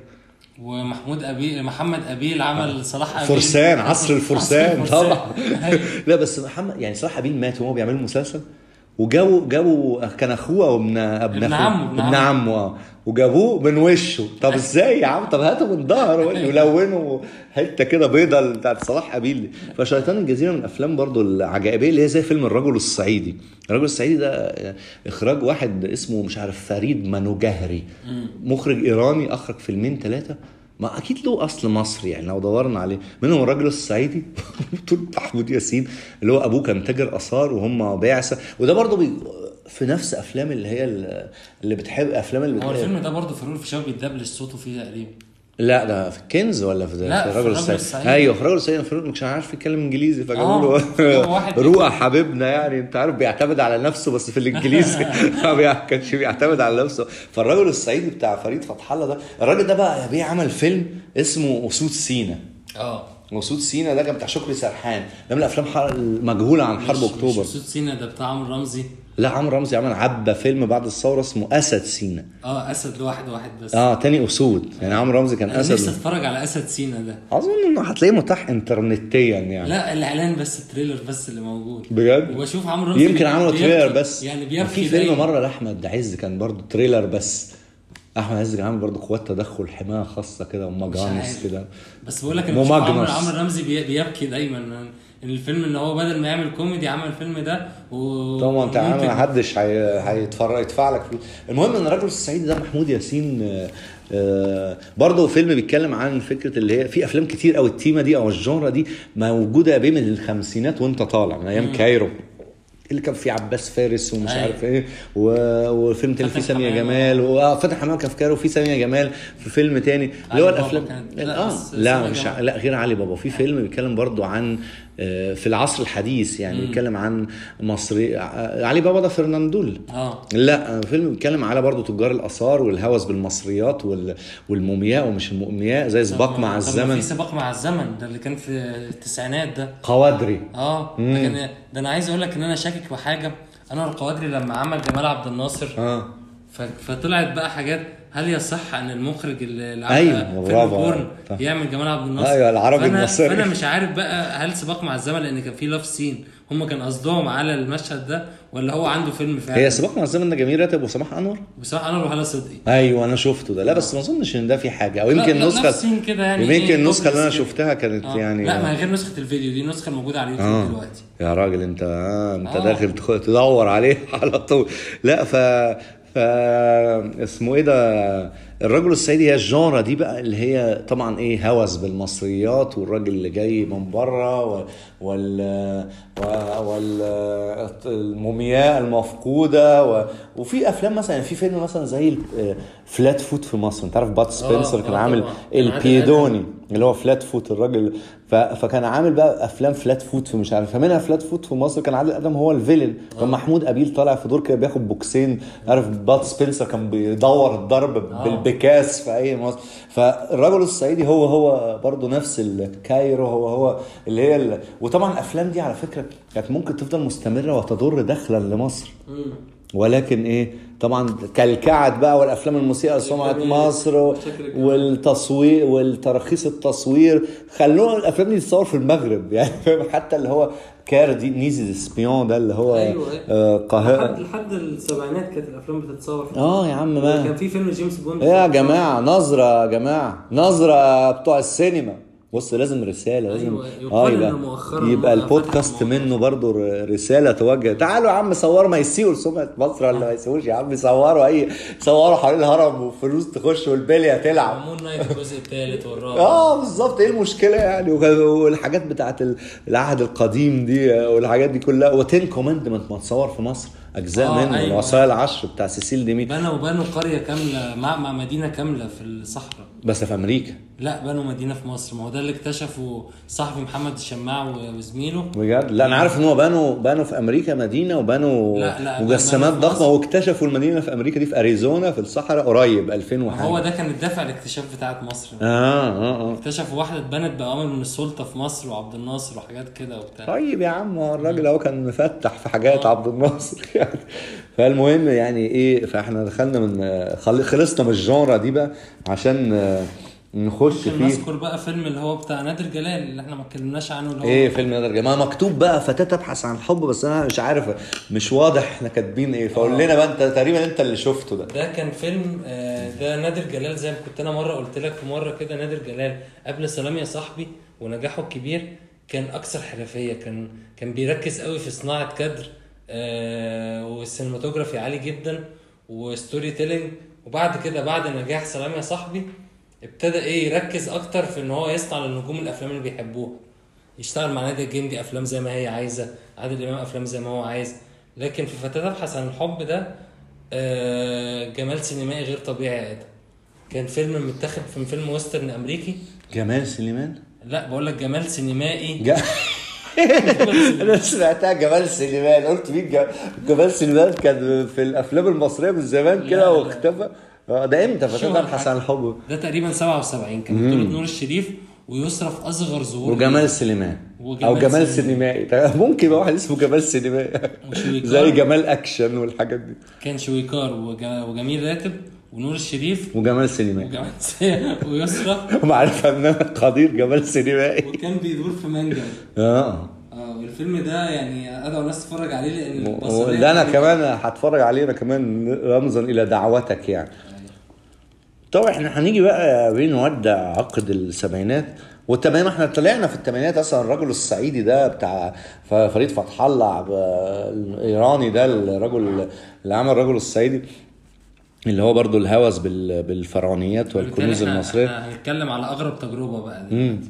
ومحمود ابي محمد ابيل عمل صلاح ابيل فرسان عصر الفرسان طبعا أيوة. لا بس محمد يعني صلاح ابيل مات وهو بيعمل مسلسل وجابوا جابوا كان اخوه او ابن ابن ابن أخوه. عمه، ابن ابن عمه. عمه اه وجابوه من وشه طب ازاي يا عم طب هاتوا من ظهره ولونوا حته كده بيضه بتاعت صلاح ابيل دي. فشيطان الجزيره من الافلام برضو العجائبيه اللي هي زي فيلم الرجل الصعيدي الرجل الصعيدي ده اخراج واحد اسمه مش عارف فريد منوجهري مخرج ايراني اخرج فيلمين ثلاثه ما اكيد له اصل مصري يعني لو دورنا عليه منهم الرجل الصعيدي بطولة محمود ياسين اللي هو ابوه كان تاجر اثار وهم بعثه وده برضه بي في نفس افلام اللي هي اللي بتحب افلام اللي هو بتحب الفيلم ده برضه فاروق الفيشاوي بيتدبلج صوته فيه تقريبا لا ده في الكنز ولا في, لا، في في الرجل الرجل الصعيدي الصعيدي. ايوه في الرجل الصعيدي فاروق مش عارف يتكلم انجليزي آه، فجابوا جابوا واحد له روقه حبيبنا يعني انت عارف بيعتمد على نفسه بس في الانجليزي ما بيع- كانش بيعتمد على نفسه فالرجل الصعيدي بتاع فريد فتح الله ده الراجل ده بقى بيه عمل فيلم اسمه اسود سينا اه اسود سينا ده كان بتاع شكري سرحان ده من الافلام حر- المجهوله عن حرب مش- اكتوبر مش صوت سينا ده بتاع عمرو رمزي لا عمرو رمزي عمل عبى فيلم بعد الثوره اسمه اسد سينا اه اسد لوحد واحد بس اه تاني اسود يعني عمرو رمزي كان انا نفسي اسد اتفرج على اسد سينا ده اظن انه هتلاقيه متاح انترنتيا يعني لا الاعلان بس التريلر بس اللي موجود بجد وبشوف عمرو رمزي يمكن عملوا بيبكي- تريلر بس يعني في بيبكي فيلم دايما. مره لاحمد عز كان برضو تريلر بس احمد عز كان عامل برضو قوات تدخل حمايه خاصه كده ومجانس عارف. كده بس بقول لك انا بشوف عمرو ممجنس. عمرو رمزي بي- بيبكي دايما ان الفيلم ان هو بدل ما يعمل كوميدي عمل الفيلم ده و طبعا انت عامل وممكن- ما حدش هي- هيتفرج يدفع لك فلوس المهم ان الرجل الصعيدي ده محمود ياسين آه، آه، برضه فيلم بيتكلم عن فكره اللي هي في افلام كتير قوي التيمه دي او الجنرا دي موجوده بين الخمسينات وانت طالع من ايام كايرو اللي كان فيه عباس فارس ومش أيوة. عارف ايه و- وفيلم تاني فيه فتح ساميه حمامة. جمال وفتح حمام كان في كايرو وفيه ساميه جمال في فيلم تاني اللي هو علي بابا الافلام كانت- لا، اه بس لا سامية مش ع- جمال. لا غير علي بابا في فيلم بيتكلم برضو عن آه، في العصر الحديث يعني بيتكلم عن مصري ع- علي بابا ده فرناندول اه لا فيلم بيتكلم على برضو تجار الاثار والهوس بالمصريات وال... والمومياء ومش المومياء زي سباق مع طب ما الزمن في سباق مع الزمن ده اللي كان في التسعينات ده قوادري اه ده كان ده انا عايز اقول لك ان انا شاكك في حاجه انا القوادري لما عمل جمال عبد الناصر اه ف- فطلعت بقى حاجات هل يصح ان المخرج اللي اللي أيوة، عمل برافو. فيلم بورن صح. يعمل جمال عبد الناصر أيوة، العربي فأنا المصري. فانا مش عارف بقى هل سباق مع الزمن لان كان في لاف سين هم كان قصدهم على المشهد ده ولا هو عنده فيلم فعلا هي سباق مع الزمن ده جميل راتب وسماح انور بصراحه انا وهلا صدقي ايوه انا شفته ده لا بس ما اظنش ان ده في حاجه او لا، يمكن لا، النسخه نفسين كده يعني يمكن إيه، النسخه اللي انا كوبلس كده. شفتها كانت آه. يعني لا ما هي غير نسخه الفيديو دي النسخه الموجوده على اليوتيوب آه. دلوقتي يا راجل انت آه انت آه. داخل تخ- تدور عليه على طول لا ف ف اسمه ايه ده الرجل الصعيدي هي الجانرا دي بقى اللي هي طبعا ايه هوس بالمصريات والراجل اللي جاي من بره و- وال و- وال المومياء المفقوده و... وفي افلام مثلا يعني في فيلم مثلا زي فلات فوت في مصر انت عارف بات سبنسر كان آه، عامل طبعاً. كان عادل البيدوني اللي هو فلات فوت الراجل ف... فكان عامل بقى افلام فلات فوت في مش عارف فمنها فلات فوت في مصر كان عادل ادم هو الفيلن كان محمود ابيل طالع في دور كده بياخد بوكسين عارف بات سبنسر كان بيدور الضرب آه. بالبكاس في اي مصر فالرجل الصعيدي هو هو برضه نفس الكايرو هو هو اللي هي ال... وطبعا الافلام دي على فكره كانت ممكن تفضل مستمره وتضر دخلا لمصر ولكن ايه طبعا كلكعت بقى والافلام المسيئه لسمعه الجميل. مصر و- بشكل الجميل. والتصوير والتراخيص التصوير خلونا الافلام دي تتصور في المغرب يعني فاهم حتى اللي هو كار دي نيزي دي سبيون ده اللي هو أيوة، أيوة. آه لحد قاهره لحد السبعينات كانت الافلام بتتصور في اه يا عم ما كان في فيلم جيمس بوند ايه يا جماعه نظره يا جماعه نظره بتوع السينما بص لازم رساله لازم أيوة، يقال إن مؤخراً يبقى هم البودكاست فتحوا منه برضو ر- رساله توجه تعالوا يا عم صوروا ما يسيئوا لسمعه مصر ولا ما يسيئوش يا عم صوروا اي صوروا حوالين الهرم وفلوس تخش والبليه تلعب مون نايت الجزء الثالث والرابع اه بالظبط ايه المشكله يعني وك- والحاجات بتاعت ال- العهد القديم دي والحاجات دي كلها وتين كوماندمنت ما تصور في مصر اجزاء آه، منه أيوة. الوصايا العشر بتاع سيسيل ديميت بنوا بنوا قريه كامله مع مع مدينه كامله في الصحراء بس في امريكا لا بنوا مدينه في مصر ما هو ده اللي اكتشفه صاحبي محمد الشماع و- وزميله بجد لا انا عارف ان هو بنوا بنوا في امريكا مدينه وبنوا لا، لا، مجسمات بنوا في ضخمه مصر. واكتشفوا المدينه في امريكا دي في اريزونا في الصحراء قريب 2000 ما وحاجه هو ده كان الدافع الاكتشاف بتاعت مصر اه اه اه اكتشفوا واحده اتبنت باوامر من السلطه في مصر وعبد الناصر وحاجات كده وبتاع طيب يا عم هو الراجل اهو كان مفتح في حاجات عبد الناصر يعني فالمهم يعني ايه فاحنا دخلنا من خل- خلصنا من الجانرا دي بقى عشان آه، نخش ممكن فيه نذكر بقى فيلم اللي هو بتاع نادر جلال اللي احنا ما اتكلمناش عنه اللي هو ايه فيلم نادر جمال مكتوب بقى فتاة تبحث عن الحب بس انا مش عارف مش واضح احنا كاتبين ايه فقول لنا بقى انت تقريبا انت اللي شفته ده ده كان فيلم آه، ده نادر جلال زي ما كنت انا مره قلت لك في مره كده نادر جلال قبل سلام يا صاحبي ونجاحه الكبير كان اكثر حرفيه كان كان بيركز قوي في صناعه كادر آه، والسينماتوجرافي عالي جدا وستوري تيلينج وبعد كده بعد نجاح سلام يا صاحبي ابتدى ايه يركز اكتر في ان هو يصنع للنجوم الافلام اللي بيحبوها يشتغل مع نادي الجندي افلام زي ما هي عايزه عادل امام افلام زي ما هو عايز لكن في فتاة تبحث عن الحب ده آه، جمال سينمائي غير طبيعي يا ادم كان فيلم متاخد في فيلم ويسترن امريكي جمال سليمان لا بقول لك جمال سينمائي جا... انا سمعتها جمال سليمان قلت مين جا- جمال سليمان كان في الافلام المصريه من زمان لا، كده لا. واختفى آه، ده امتى شو فتاة تبحث عن الحب ده تقريبا 77 كان بطولة نور الشريف ويسرى في اصغر ظهور وجمال سليمان وجمال او جمال سليمان. سينمائي طيب ممكن يبقى واحد اسمه جمال سينمائي وشويكار. زي جمال اكشن والحاجات دي كان شويكار وج- وجميل راتب ونور الشريف وجمال سينمائي وجمال سي- ويسرى معرفة ان انا قدير جمال سينمائي وكان بيدور في منجم اه اه والفيلم ده يعني ادعو الناس تتفرج عليه لان و- البصرية ده انا فيه- كمان هتفرج عليه انا كمان رمزا الى دعوتك يعني طبعا احنا هنيجي بقى بين نودع عقد السبعينات والتمانينات احنا طلعنا في الثمانينات اصلا الرجل الصعيدي ده بتاع ف- فريد فتح الله الايراني ده الرجل اللي عمل الرجل الصعيدي اللي هو برضو الهوس بال- بالفرعونيات والكنوز بالتالي احنا- المصريه احنا هنتكلم على اغرب تجربه بقى دي. امم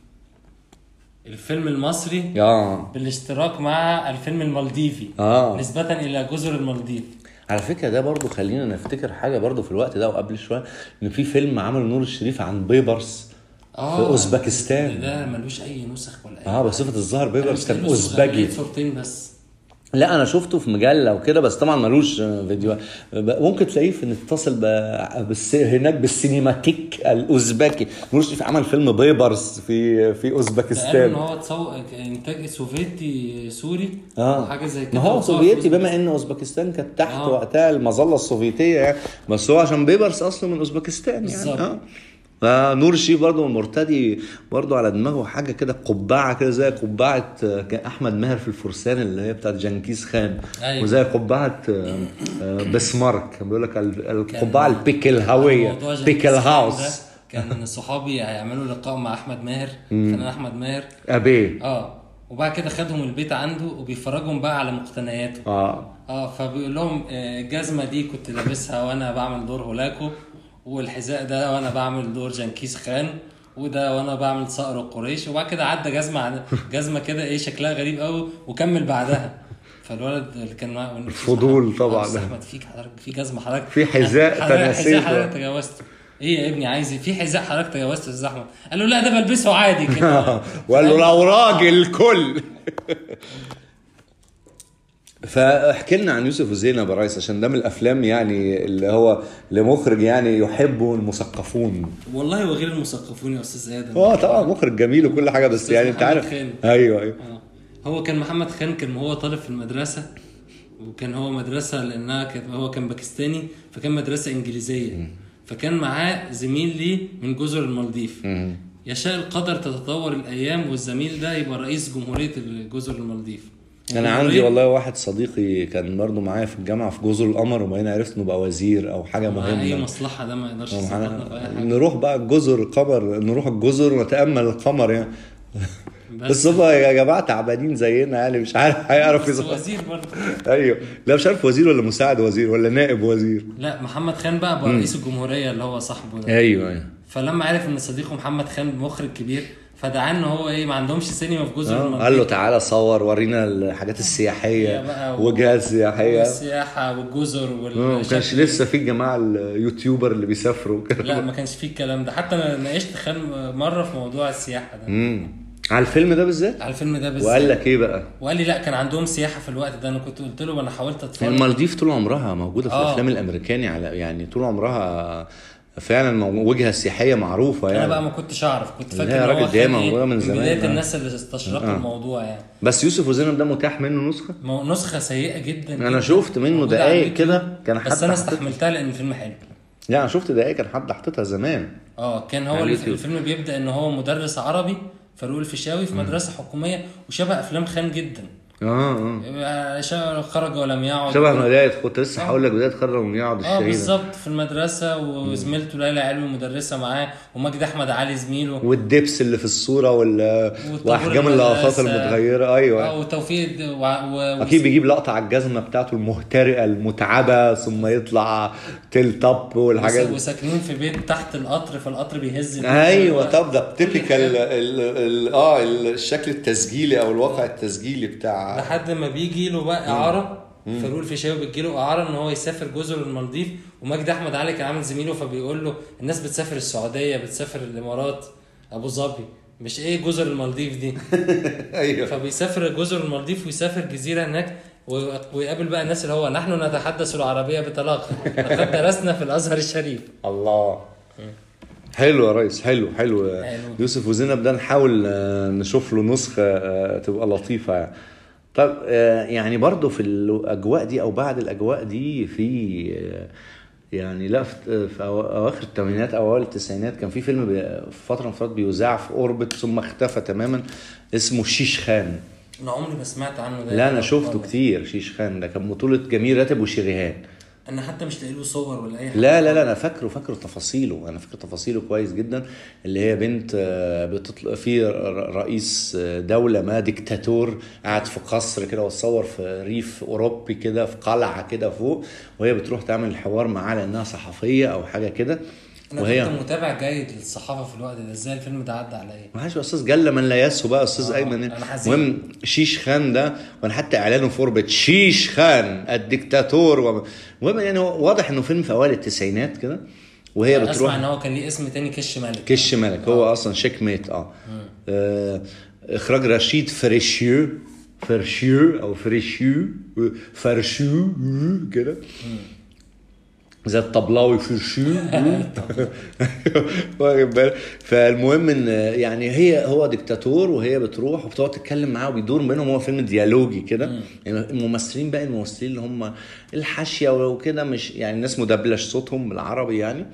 الفيلم المصري اه بالاشتراك مع الفيلم المالديفي اه نسبة إلى جزر المالديف على فكره ده برضو خلينا نفتكر حاجه برضو في الوقت ده وقبل شويه ان في فيلم عمله نور الشريف عن بيبرس في اوزبكستان ده ملوش أي نسخ ولا أي اه بصفه الظاهر بيبرس كان أنا مستني نسخة غير اوزبجي صورتين بس لا انا شفته في مجله وكده بس طبعا ملوش فيديو ممكن تلاقيه في نتصل ب- بالس... هناك بالسينماتيك الاوزبكي نور الشريف عمل فيلم بيبرز في في قالوا ان اوزبكستان هو تصور انتاج سوفيتي سوري اه حاجه زي كده ما هو وصور سوفيتي في بما ان اوزبكستان كانت تحت آه. وقتها المظله السوفيتيه يعني بس هو عشان بيبرس اصله من اوزبكستان يعني بالظبط. اه فنور الشريف برضه مرتدي برضه على دماغه حاجه كده قبعه كده زي قبعه آه، كان احمد ماهر في الفرسان اللي هي بتاعت جنكيز خان أيوة. وزي قبعه آه، آه، بسمارك بيقول لك ال- القبعه البيك الهويه موضوع جنكيز بيك خان الهاوس ده كان صحابي هيعملوا لقاء مع احمد ماهر فنان احمد ماهر ابيه اه وبعد كده خدهم البيت عنده وبيفرجهم بقى على مقتنياته اه اه فبيقول لهم آه، الجزمه دي كنت لابسها وانا بعمل دور هولاكو والحذاء ده وانا بعمل دور جنكيز خان وده وانا بعمل صقر قريش وبعد كده عدى جزمه عن جزمه كده ايه شكلها غريب قوي وكمل بعدها فالولد اللي كان معاه الفضول طبعا. آه، أستاذ احمد فيك حضرتك في جزمه حضرتك في حذاء حضرتك- حذاء تناسيته. حضرتك تجاوزته ايه يا ابني عايز إيه؟ في حذاء حضرتك تجاوزته يا استاذ احمد قال له لا ده بلبسه عادي كده وقال له لو راجل كل فاحكي لنا عن يوسف وزينب يا ريس عشان ده من الافلام يعني اللي هو لمخرج يعني يحبه المثقفون والله وغير المثقفون يا استاذ ادم اه طبعا مخرج جميل وكل حاجه بس أستاذ يعني انت محمد عارف خان. ايوه ايوه آه. هو كان محمد خان كان هو طالب في المدرسة وكان هو مدرسة لأنها كان هو كان باكستاني فكان مدرسة إنجليزية فكان معاه زميل ليه من جزر المالديف يشاء القدر تتطور الأيام والزميل ده يبقى رئيس جمهورية جزر المالديف انا عندي جمهورية- والله واحد صديقي كان برضه معايا في الجامعه في جزر القمر وبعدين عرفت انه بقى وزير او حاجه مع أي مهمه مصلحة ده ما يقدرش ومعانا- يظبطنا في أي حاجة نروح بقى جزر القمر نروح الجزر ونتامل القمر يعني بس, بس هم يا جماعه تعبانين زينا يعني مش عارف هيعرف بس يظبط وزير برضه ايوه لا مش عارف وزير ولا مساعد وزير ولا نائب وزير لا محمد خان بقى بقى رئيس الجمهورية اللي هو صاحبه ده ايوه ايوه فلما عرف ان صديقه محمد خان مخرج كبير فدعاه ان هو ايه ما عندهمش سينما في جزر آه، المالديف قال له تعالى صور ورينا الحاجات هي السياحيه بقى و- وجهات سياحيه والسياحة والجزر آه، ما كانش والشكل لسه في الجماعه اليوتيوبر اللي بيسافروا لا وكده ما كانش فيه الكلام ده حتى انا ناقشت خان مرة في موضوع السياحة ده امم على الفيلم ده بالذات على الفيلم ده بالذات وقال لك ايه بقى وقال لي لا كان عندهم سياحة في الوقت ده انا كنت قلت له انا حاولت اتفرج المالديف طول عمرها موجوده في آه. الافلام الامريكاني على يعني طول عمرها فعلا مو- وجهه سياحيه معروفه انا بقى يعني ما كنتش اعرف كنت لا فاكر يا ان راجل هو دي خان موجودة إيه؟ من زمان، بداية آه. الناس اللي استشرقوا آه. الموضوع يعني بس يوسف وزينب ده متاح منه نسخه ما هو نسخة سيئة جدا انا جداً. شفت منه موجودة على دقايق اليوتيوب. كده كان حد بس انا حاطط- استحملتها لان الفيلم حلو لا انا شفت دقايق كان حد حاططها زمان اه كان هو على الف- اليوتيوب. الفيلم بيبدا ان هو مدرس عربي فاروق الفيشاوي في مدرسه حكوميه وشبه افلام خان جدا اه اه شا- خرج ولم يعد شبه بدايه كنت لسه هقول لك بدايه خرج من يقعد اه الشهيد بالظبط في المدرسه وزميلته ليلى علوي مدرسه معاه ومجدي احمد علي زميله والدبس اللي في الصوره وال... والطابور واحجام اللقطات المدرسة. المتغيره ايوه اه وتوفيق د- و... و... اكيد بيجيب لقطه على الجزمه بتاعته المهترئه المتعبه ثم يطلع تيل توب والحاجات وس... دي وساكنين في بيت تحت القطر فالقطر بيهز البيت ايوه كل طب ده تيبيكال حاجة. اه الشكل التسجيلي او الواقع التسجيلي بتاع لحد ما بيجي له بقى اعاره فاروق الفيشاوي بتجي له اعاره ان هو يسافر جزر المالديف ومجدي احمد علي كان عامل زميله فبيقول له الناس بتسافر السعوديه بتسافر الامارات ابو ظبي مش ايه جزر المالديف دي ايوه فبيسافر جزر المالديف ويسافر جزيره هناك و- ويقابل بقى الناس اللي هو نحن نتحدث العربيه بطلاقه لقد درسنا في الازهر الشريف الله حلو يا ريس حلو حلو حلو. يوسف وزينب ده نحاول آه، نشوف له نسخه آه، تبقى لطيفه يعني. طب آه، يعني برضه في الاجواء دي او بعد الاجواء دي في آه، يعني لا في في أوا- اواخر الثمانينات او اوائل التسعينات كان في فيلم بي- في فتره من الفترات بيذاع في اوربت ثم اختفى تماما اسمه شيش خان انا عمري ما سمعت عنه ده لا انا شفته كتير شيش خان ده كان بطوله جميل راتب وشريهان انا حتى مش لاقي له صور ولا اي حاجه لا لا لا انا فاكره فاكره تفاصيله انا فاكر تفاصيله كويس جدا اللي هي بنت آه، بتطلع في ر- رئيس آه، دوله ما ديكتاتور قاعد في قصر كده وتصور في ريف اوروبي كده في قلعه كده فوق وهي بتروح تعمل الحوار معاه لانها صحفيه او حاجه كده انا وهي كنت متابع جيد للصحافه في الوقت ده ازاي الفيلم ده عدى عليا معلش يا استاذ جل من لا يسهو بقى استاذ آه، ايمن أنا حزين. المهم شيش خان ده وانا حتى اعلانه في اوربت شيش خان الدكتاتور وم- المهم يعني هو واضح انه فيلم في اوائل التسعينات كده وهي اسمع بتروح ان هو كان ليه اسم تاني كش ملك كش ملك هو اصلا شيك ميت اه, آه اخراج رشيد فريشيو فرشيو او فريشيو فرشو كده زي الطبلاوي فرشو واخد بالك فالمهم ان يعني هي هو ديكتاتور وهي بتروح وبتقعد تتكلم معاه وبيدور بينهم هو فيلم ديالوجي كده يعني الممثلين بقى الممثلين اللي هم الحاشيه وكده مش يعني الناس مدبلج صوتهم بالعربي يعني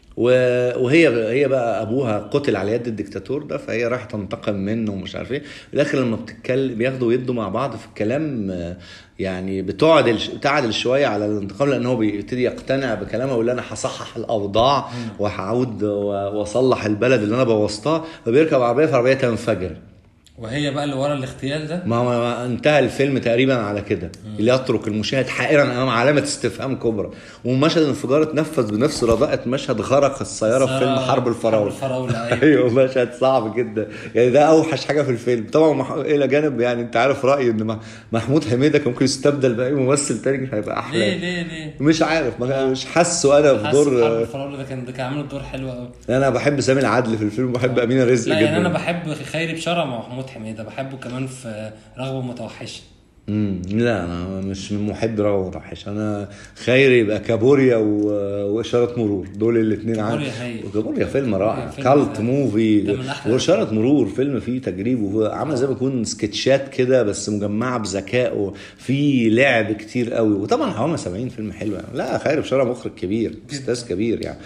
و- وهي هي بقى ابوها قتل على يد الدكتاتور ده فهي رايحه تنتقم منه ومش عارف ايه في الاخر لما بتتكلم بياخدوا ويدوا مع بعض في الكلام آه، يعني بتعدل بتعدل شويه على الانتقام لان هو بيبتدي يقتنع بكلامها ويقول انا هصحح الاوضاع وهعود و- واصلح البلد اللي انا بوظتها فبيركب عربيه فالعربيه تنفجر وهي بقى اللي ورا الاغتيال ده ما ما- ما انتهى الفيلم تقريبا على كده اللي يترك المشاهد حائرا امام علامه استفهام كبرى ومشهد الانفجار اتنفذ بنفس رداءة مشهد غرق السياره في فيلم حرب الفراوله الفراوله ايوه ايوه مشهد صعب جدا يعني ده اوحش حاجه في الفيلم طبعا مح... الى جانب يعني انت عارف رايي ان مح- محمود حميده كان ممكن يستبدل باي ممثل تاني كان هيبقى احلى ليه ليه ليه مش عارف ما مش حاسه انا في حاسس حرب دور الفراوله ده كان ده كان عامل دور حلو قوي انا بحب سامي العدل في الفيلم وبحب امينه رزق لا جدا يعني انا بحب خيري بشاره مع محمود حميده بحبه كمان في رغبه متوحشه امم لا انا مش من محب رغم متوحش انا خيري يبقى كابوريا و... واشاره مرور دول الاثنين عن كابوريا هايل. كابوريا فيلم رائع فيلم كالت ده- موفي ده من أحلى واشاره مرور فيلم فيه تجريب وعامل زي ما يكون سكتشات كده بس مجمعه بذكاء وفي لعب كتير قوي وطبعا حوامه 70 فيلم حلو يعني لا خيري بشاره مخرج كبير استاذ كبير يعني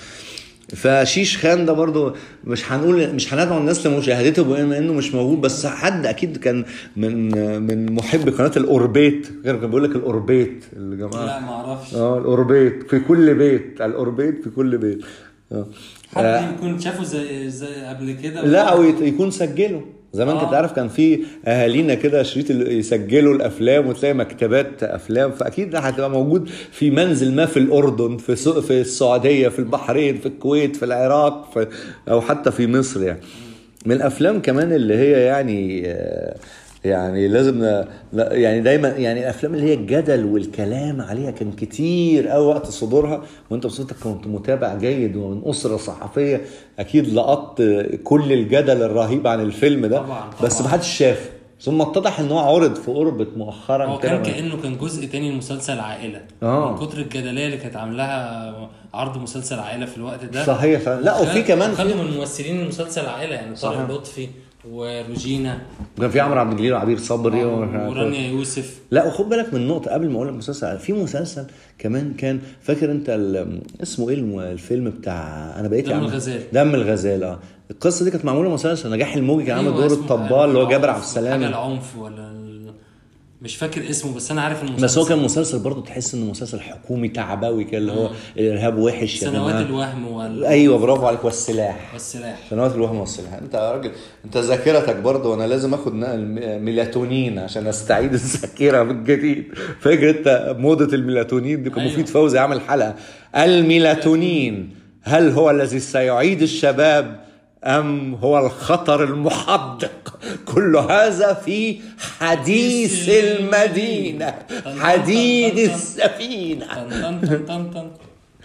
فشيش خان ده برضو مش هنقول مش هندعو الناس لمشاهدته بما انه مش موجود بس حد اكيد كان من من محب قناه الاوربيت كان بيقول لك الاوربيت الجماعه لا ما اعرفش اه الاوربيت في كل بيت الاوربيت في كل بيت اه حد يكون شافه زي زي قبل كده لا او يت- يكون سجله زمان آه. كنت عارف كان في اهالينا كده شريط ال- يسجلوا الافلام وتلاقي مكتبات افلام فاكيد ده هتبقى موجود في منزل ما في الاردن في سو- في السعوديه في البحرين في الكويت في العراق في او حتى في مصر يعني من الافلام كمان اللي هي يعني آه، يعني لازم ن- لا- يعني دايما يعني الافلام اللي هي الجدل والكلام عليها كان كتير قوي وقت صدورها وانت بصوتك كنت متابع جيد ومن اسره صحفيه اكيد لقطت كل الجدل الرهيب عن الفيلم ده طبعاً، بس طبعاً. ما حدش شافه ثم اتضح ان هو عرض في اوربت مؤخرا هو كده كان ما- كانه كان جزء تاني لمسلسل عائله آه. من كتر الجدليه اللي كانت عاملاها عرض مسلسل عائله في الوقت ده صحيح صحيح. لا وفي كمان خدوا في من ممثلين مسلسل عائله يعني صحيح. طارق لطفي وروجينا كان في عمرو عبد الجليل وعبير صبري ومش عارف إيه. ورانيا يوسف لا وخد بالك من نقطة قبل ما اقول لك مسلسل في مسلسل كمان كان فاكر انت ال- اسمه ايه الم- الفيلم بتاع انا بقيت دم يا عم- الغزال. دم الغزال اه القصة دي كانت معمولة مسلسل نجاح الموجي كان عامل أيوة دور اسمه الطبال اللي هو جابر عبد حاجه السلام العنف ولا ال- مش فاكر اسمه بس انا عارف المسلسل بس هو كان مسلسل برضه تحس انه مسلسل حكومي تعبوي كده اللي هو الارهاب وحش يا سنوات جماعة الوهم وال... ايوه برافو عليك والسلاح والسلاح سنوات الوهم والسلاح انت يا راجل انت ذاكرتك برضه وانا لازم اخد نقل م- ميلاتونين عشان استعيد الذاكره من جديد فاكر انت موضه الميلاتونين دي كان أيوة. مفيد فوزي عامل حلقه الميلاتونين هل هو الذي سيعيد الشباب ام هو الخطر المحدق كل هذا في حديث المدينه حديد السفينه طن طن طن طن طن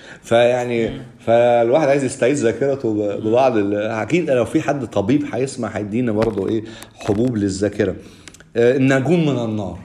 فيعني فالواحد عايز يستعيد ذاكرته ب- ببعض ال- اكيد لو في حد طبيب هيسمع هيدينا برضه ايه حبوب للذاكره آه، النجوم من النار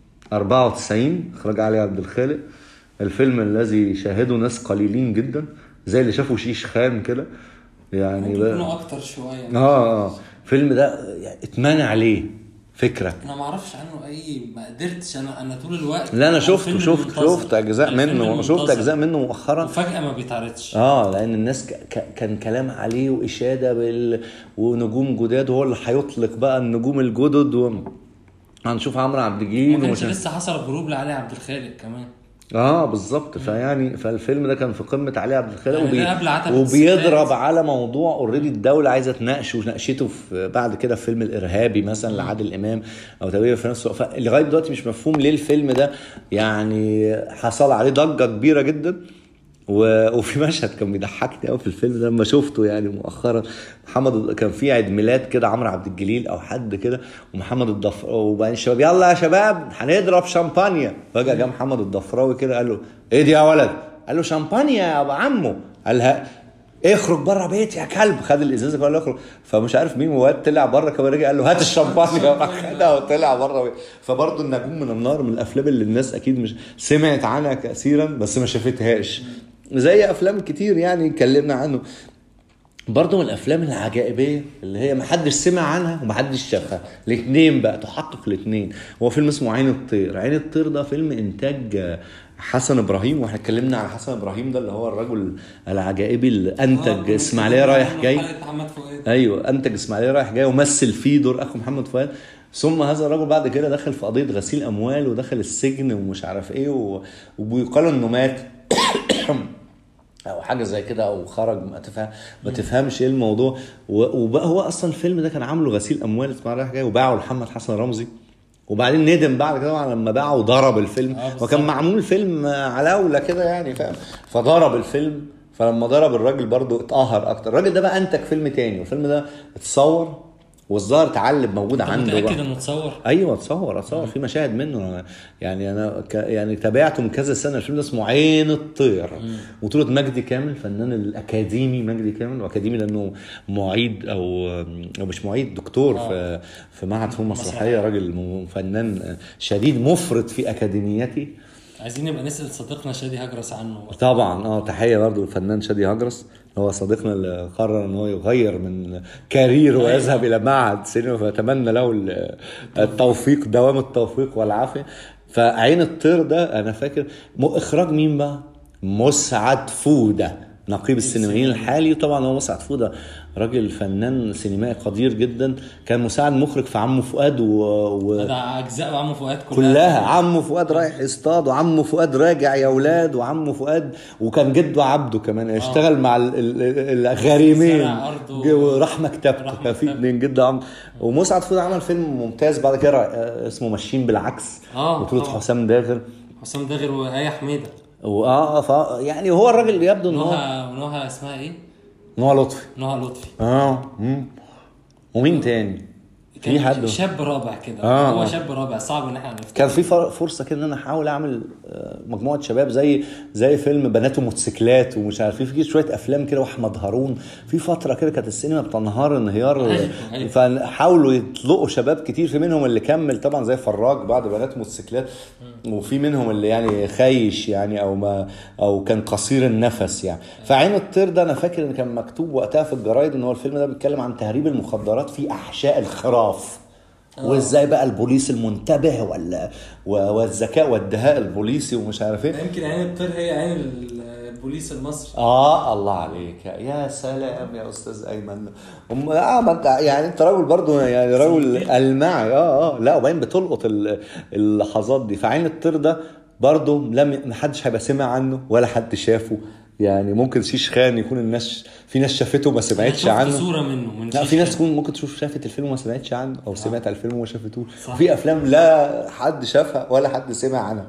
94 اخراج علي عبد الخالق الفيلم الذي شاهده ناس قليلين جدا زي اللي شافوا شيش خان كده يعني ممكن بقى- يكونوا اكتر شويه اه اه الفيلم ده يعني اتمنع عليه فكره انا ما اعرفش عنه اي ما قدرتش انا انا طول الوقت لا انا شفته الفيلم شفت المنتظر. شفت اجزاء الفيلم منه شفت المنتظر. اجزاء منه مؤخرا وفجاه ما بيتعرضش اه لان الناس ك... ك... كان كلام عليه واشاده بال... ونجوم جداد وهو اللي هيطلق بقى النجوم الجدد و... هنشوف عمرو عبد ما الجليل كانش ومش... لسه حصل غروب لعلي عبد الخالق كمان اه بالظبط فيعني فالفيلم ده كان في قمه علي عبد الخالق يعني وبي... ده قبل عتبة وبيضرب الستات. على موضوع اوريدي الدوله عايزه تناقشه وناقشته في بعد كده في فيلم الارهابي مثلا لعادل امام او تقريبا في نفس الوقت لغايه دلوقتي مش مفهوم ليه الفيلم ده يعني حصل عليه ضجه كبيره جدا و... وفي مشهد كان بيضحكني قوي في الفيلم ده لما شفته يعني مؤخرا محمد كان في عيد ميلاد كده عمرو عبد الجليل او حد كده ومحمد الضفراوي وبعدين الشباب يلا يا شباب هنضرب شامبانيا فجاه جه محمد الضفراوي كده قال له ايه دي يا ولد؟ قال له شامبانيا يا ابو عمو قالها اخرج بره بيتي يا كلب خد الازازه وقال له اخرج فمش عارف مين واد طلع بره كمان رجع قال له هات الشمبانيا خدها وطلع بره فبرضه النجوم من النار من الافلام اللي الناس اكيد مش سمعت عنها كثيرا بس ما شافتهاش زي افلام كتير يعني اتكلمنا عنه برضه من الافلام العجائبيه اللي هي ما حدش سمع عنها وما حدش شافها الاثنين بقى تحقق الاثنين هو فيلم اسمه عين الطير عين الطير ده فيلم انتاج آه، حسن ابراهيم واحنا اتكلمنا على حسن ابراهيم ده اللي هو الرجل العجائبي اللي انتج آه، اسماعيليه رايح جاي حلقة محمد فؤاد ايوه انتج اسماعيليه رايح جاي ومثل فيه دور اخو محمد فؤاد ثم هذا الرجل بعد كده دخل في قضيه غسيل اموال ودخل السجن ومش عارف ايه و... وبيقال انه مات او حاجه زي كده او خرج ما تفهم ما تفهمش ايه الموضوع و- وبقى هو اصلا الفيلم ده كان عامله غسيل اموال اسماعيليه رايح جاي وباعه لمحمد حسن رمزي وبعدين ندم بعد كده طبعاً لما باعه وضرب الفيلم آه، بالظبط. وكان معمول فيلم علاوله كده يعني فاهم فضرب الفيلم فلما ضرب الراجل برضو اتقهر اكتر الراجل ده بقى انتج فيلم تاني والفيلم ده اتصور والظاهر اتعلم موجود انت عنده متاكد بقى. انه اتصور؟ ايوه اتصور اتصور في مشاهد منه يعني انا ك... يعني تابعته من كذا سنه الفيلم ده اسمه عين الطير بطوله مجدي كامل الفنان الاكاديمي مجدي كامل واكاديمي لانه معيد او او مش معيد دكتور في في معهد فنون مسرحيه راجل م- فنان شديد مفرط في اكاديميته عايزين نبقى نسال صديقنا شادي هجرس عنه طبعا اه تحيه برضه للفنان شادي هجرس هو صديقنا اللي قرر ان هو يغير من كارير ويذهب الى معهد سينما فاتمنى له ال- التوفيق دوام التوفيق والعافيه فعين الطير ده انا فاكر م- اخراج مين بقى؟ مسعد فوده نقيب السينمائيين الحالي طبعا هو مسعد فوده راجل فنان سينمائي قدير جدا كان مساعد مخرج في عمو فؤاد و... و... ده اجزاء عمو فؤاد كلها كلها عمو فؤاد رايح يصطاد وعمو فؤاد راجع يا اولاد وعمو فؤاد وكان جده عبده كمان اشتغل مع ال- ال- الغريمين زرع أرضه. جه وراح مكتبته راح كان في مكتبته. اتنين جده عم ومسعد فؤاد عمل فيلم ممتاز بعد كده آه، اسمه ماشيين بالعكس آه، بطولة طبعا. حسام داغر حسام داغر وآية حميدة واه ف يعني هو الراجل يبدو ان هو نهى نهى اسمها ايه؟ نوع لطفي نهى لطفي اه مم. ومين تاني؟ في كان حد شاب رابع كده آه، هو آه. شاب رابع صعب ان احنا نفتكر كان في فر- فرصه كده ان انا احاول اعمل آه، مجموعه شباب زي زي فيلم بنات وموتوسيكلات ومش عارف ايه في شويه افلام كده واحمد هارون في فتره كده كانت السينما بتنهار انهيار أيوة، أيوة. فحاولوا يطلقوا شباب كتير في منهم اللي كمل طبعا زي فراج بعد بنات موتوسيكلات وفي منهم اللي يعني خايش يعني او ما او كان قصير النفس يعني فعين الطير ده انا فاكر ان كان مكتوب وقتها في الجرايد ان هو الفيلم ده بيتكلم عن تهريب المخدرات في احشاء الخراف وازاي بقى البوليس المنتبه ولا و- والذكاء والدهاء البوليسي ومش عارف ايه يمكن عين الطير هي عين البوليس المصري اه الله عليك يا سلام يا استاذ ايمن هم اه ما انت يعني انت راجل برضه يعني رجل المعي اه اه لا وبعدين بتلقط ال- اللحظات دي فعين الطير ده برضه لم ما حدش هيبقى سمع عنه ولا حد شافه يعني ممكن شيش خان يكون الناس في ناس شافته ما سمعتش شفت عنه صورة منه من لا شيش في ناس كده. تكون ممكن تشوف شافت الفيلم وما سمعتش عنه او سمعت على الفيلم وما شافتوش صح. وفي افلام لا حد شافها ولا حد سمع عنها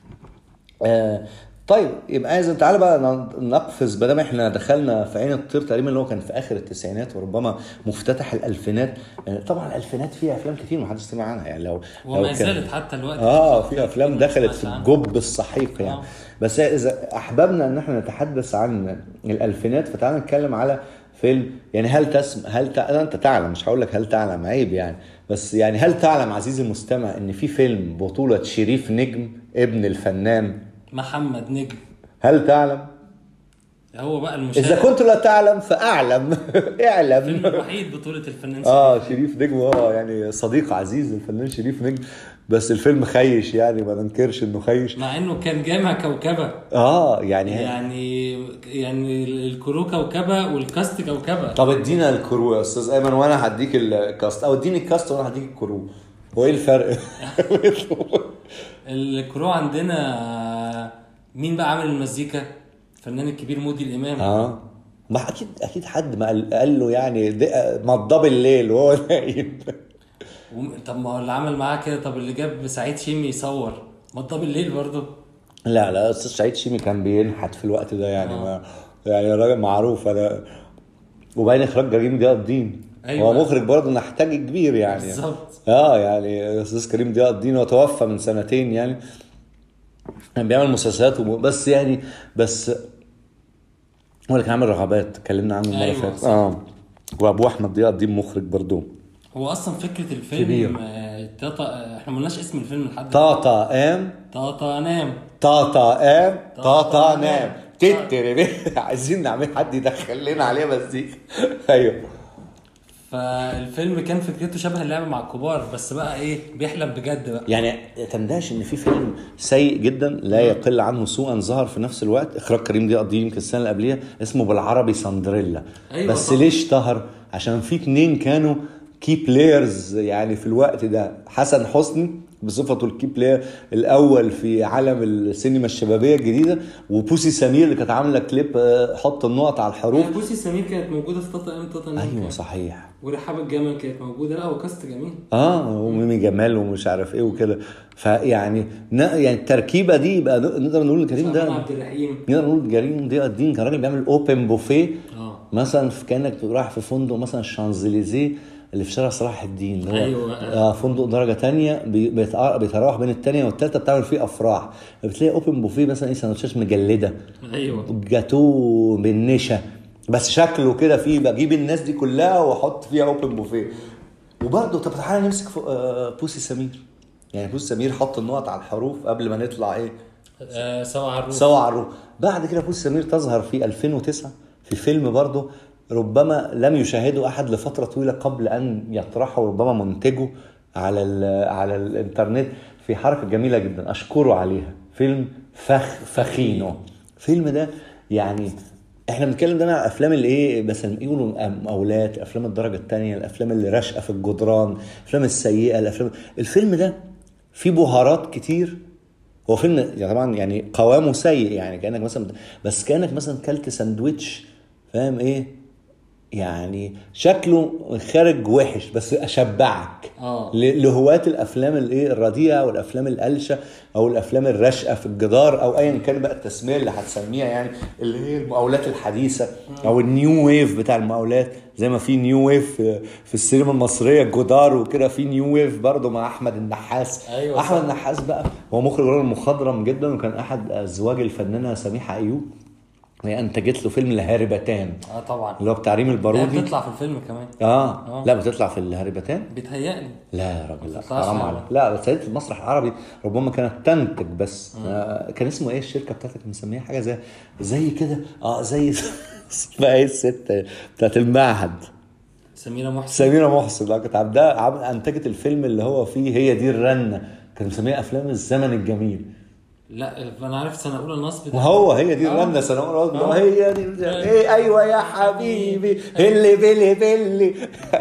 آه طيب يبقى اذا تعالى بقى ن- نقفز ما دام احنا دخلنا في عين الطير تقريبا اللي هو كان في اخر التسعينات وربما مفتتح الالفينات آه طبعا الالفينات فيها افلام كتير ما حدش سمع عنها يعني لو لو وما كان- زالت حتى الوقت اه في افلام دخلت في عنها. الجب السحيق يعني آه. بس اذا احببنا ان احنا نتحدث عن الالفينات فتعالى نتكلم على فيلم يعني هل تسم هل تع... انت تعلم مش هقول لك هل تعلم عيب يعني بس يعني هل تعلم عزيزي المستمع ان في فيلم بطولة شريف نجم ابن الفنان محمد نجم هل تعلم؟ هو بقى المشاهد اذا كنت لا تعلم فاعلم الفيلم اعلم الوحيد بطولة الفنان اه شريف نجم اه يعني صديق عزيز الفنان شريف نجم بس الفيلم خيش يعني ما ننكرش انه خيش مع انه كان جامع كوكبة اه يعني يعني يعني الكرو كوكبة والكاست كوكبة طب ادينا الكرو يا استاذ ايمن وانا هديك الكاست او اديني الكاست وانا هديك الكرو هو ايه الفرق؟ الكرو عندنا مين بقى عامل المزيكا الفنان الكبير مودي الامام اه ما اكيد اكيد حد ما قال, قال له يعني دق- مضاه بالليل وهو نايم وم- طب ما هو اللي عمل معاه كده طب اللي جاب سعيد شيمي يصور ما ده بالليل برضه لا لا استاذ سعيد شيمي كان بينحت في الوقت ده يعني ما يعني راجل معروف انا وبعدين اخراج كريم ضياء الدين أيوة. هو مخرج برضه نحتاج كبير يعني بالظبط اه يعني استاذ كريم ضياء الدين هو توفى من سنتين يعني كان بيعمل مسلسلات وم... بس يعني بس هو اللي كان عامل رغبات اتكلمنا عنه المره اللي أيوة، فاتت صح. اه وابو احمد ضياء الدين مخرج برضه هو اصلا فكره الفيلم كبير. آه، تاتا آه، احنا ما قلناش اسم الفيلم لحد طاطا ام تاتا نام طاطا ام طاطا طاطا نام نام. تتري عايزين نعمل حد يدخل لنا عليه مزيكا ايوه فالفيلم كان فكرته شبه اللعبه مع الكبار بس بقى ايه بيحلم بجد بقى يعني تندهش ان في فيلم سيء جدا لا يقل عنه سوءا ظهر في نفس الوقت اخراج كريم ضياء الدين يمكن السنه اللي قبليها اسمه بالعربي سندريلا أيوة بس طبعا. ليه اشتهر عشان في اتنين كانوا كي بلايرز يعني في الوقت ده حسن حسني بصفته الكي بلاير الاول في عالم السينما الشبابيه الجديده وبوسي سمير اللي كانت عامله كليب آه، حط النقط على الحروف بوسي سمير كانت موجوده في تاتا ام تاتا نام ايوه صحيح ورحاب الجمل كانت موجوده لا هو كاست جميل اه وميمي جمال ومش عارف ايه وكده فيعني ن- يعني التركيبه دي يبقى نقدر نقول كريم سلمان ده عبد الرحيم نقدر نقول كريم ضياء الدين كان راجل بيعمل اوبن بوفيه اه مثلا في كانك رايح في فندق مثلا الشانزليزيه اللي في شارع صلاح الدين اللي هو أيوة. آه فندق درجه تانية بي- بيتع- بيتراوح بين التانية والتالتة بتعمل فيه افراح بتلاقي اوبن بوفيه مثلا ايه سندوتشات مجلده ايوه جاتوه بالنشا بس شكله كده فيه بجيب الناس دي كلها واحط فيها اوبن بوفيه وبرضه طب تعالى نمسك فوق- آه، بوسي سمير يعني بوسي سمير حط النقط على الحروف قبل ما نطلع ايه آه سوا على الروف سوا على الروح بعد كده بوسي سمير تظهر في 2009 في فيلم برضه ربما لم يشاهده احد لفتره طويله قبل ان يطرحه ربما منتجه على ال على الانترنت في حركه جميله جدا اشكره عليها فيلم فخ فخينو الفيلم ده يعني احنا بنتكلم دايما على الافلام اللي ايه مثلا يقولوا مقاولات افلام الدرجه الثانيه الافلام اللي راشقه في الجدران الافلام السيئه الافلام الفيلم ده فيه بهارات كتير هو فيلم يعني طبعا يعني قوامه سيء يعني كانك مثلا بس كانك مثلا كلت ساندويتش فاهم ايه يعني شكله خارج وحش بس اشبعك آه. ل- لهواة الافلام الايه الرديئه والافلام القلشه او الافلام الراشقه في الجدار او ايا كان بقى التسميه اللي هتسميها يعني اللي هي المقاولات الحديثه او النيو ويف بتاع المقاولات زي ما في نيو ويف في, في السينما المصريه الجدار وكده في نيو ويف برضه مع احمد النحاس أيوة احمد صح. النحاس بقى هو مخرج راجل مخضرم جدا وكان احد ازواج الفنانه سميحه ايوب هي انتجت له فيلم الهاربتان اه طبعا اللي هو بتاع ريم لا البارودي بتطلع في الفيلم كمان اه آه. لا بتطلع في الهاربتان بيتهيألي لا يا راجل لا بتطلعش حرام حاجة. عليك لا بس هي في المسرح العربي ربما كانت تنتج بس آه كان اسمه ايه الشركه بتاعتك مسميها حاجه زي زي كده اه زي اسمها ايه الست بتاعت المعهد سميرة محسن سميرة محسن لا كانت عاملاه عم- انتجت الفيلم اللي هو فيه هي دي الرنه كانت مسميها افلام الزمن الجميل لا انا عرفت سنه اولى النصب ده وهو هي دي آه. الرنه سنه اولى آه. هي دي ايه ايوه يا حبيبي اللي بلي بلي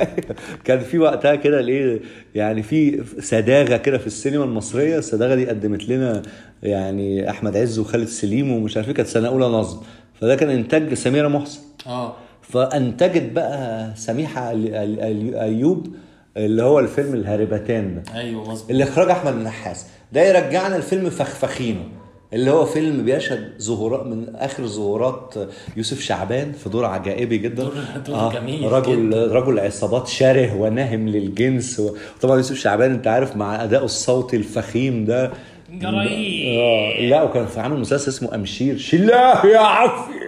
كان في وقتها كده ليه يعني في سداغه كده في السينما المصريه السداغه دي قدمت لنا يعني احمد عز وخالد سليم ومش عارف ايه كانت سنه اولى نصب فده كان انتاج سميره محسن اه فانتجت بقى سميحه ال- ال- ال- ايوب اللي هو الفيلم الهاربتان ده ايوه مظبوط اللي اخراج احمد النحاس ده يرجعنا لفيلم فخفخينو اللي هو فيلم بيشهد ظهورات من اخر ظهورات يوسف شعبان في دور عجائبي جدا دور- دور جميل رجل جدا. رجل عصابات شره وناهم للجنس وطبعا يوسف شعبان انت عارف مع ادائه الصوتي الفخيم ده جرايم. اه لا وكان في عامل مسلسل اسمه امشير شلاه يا عافيه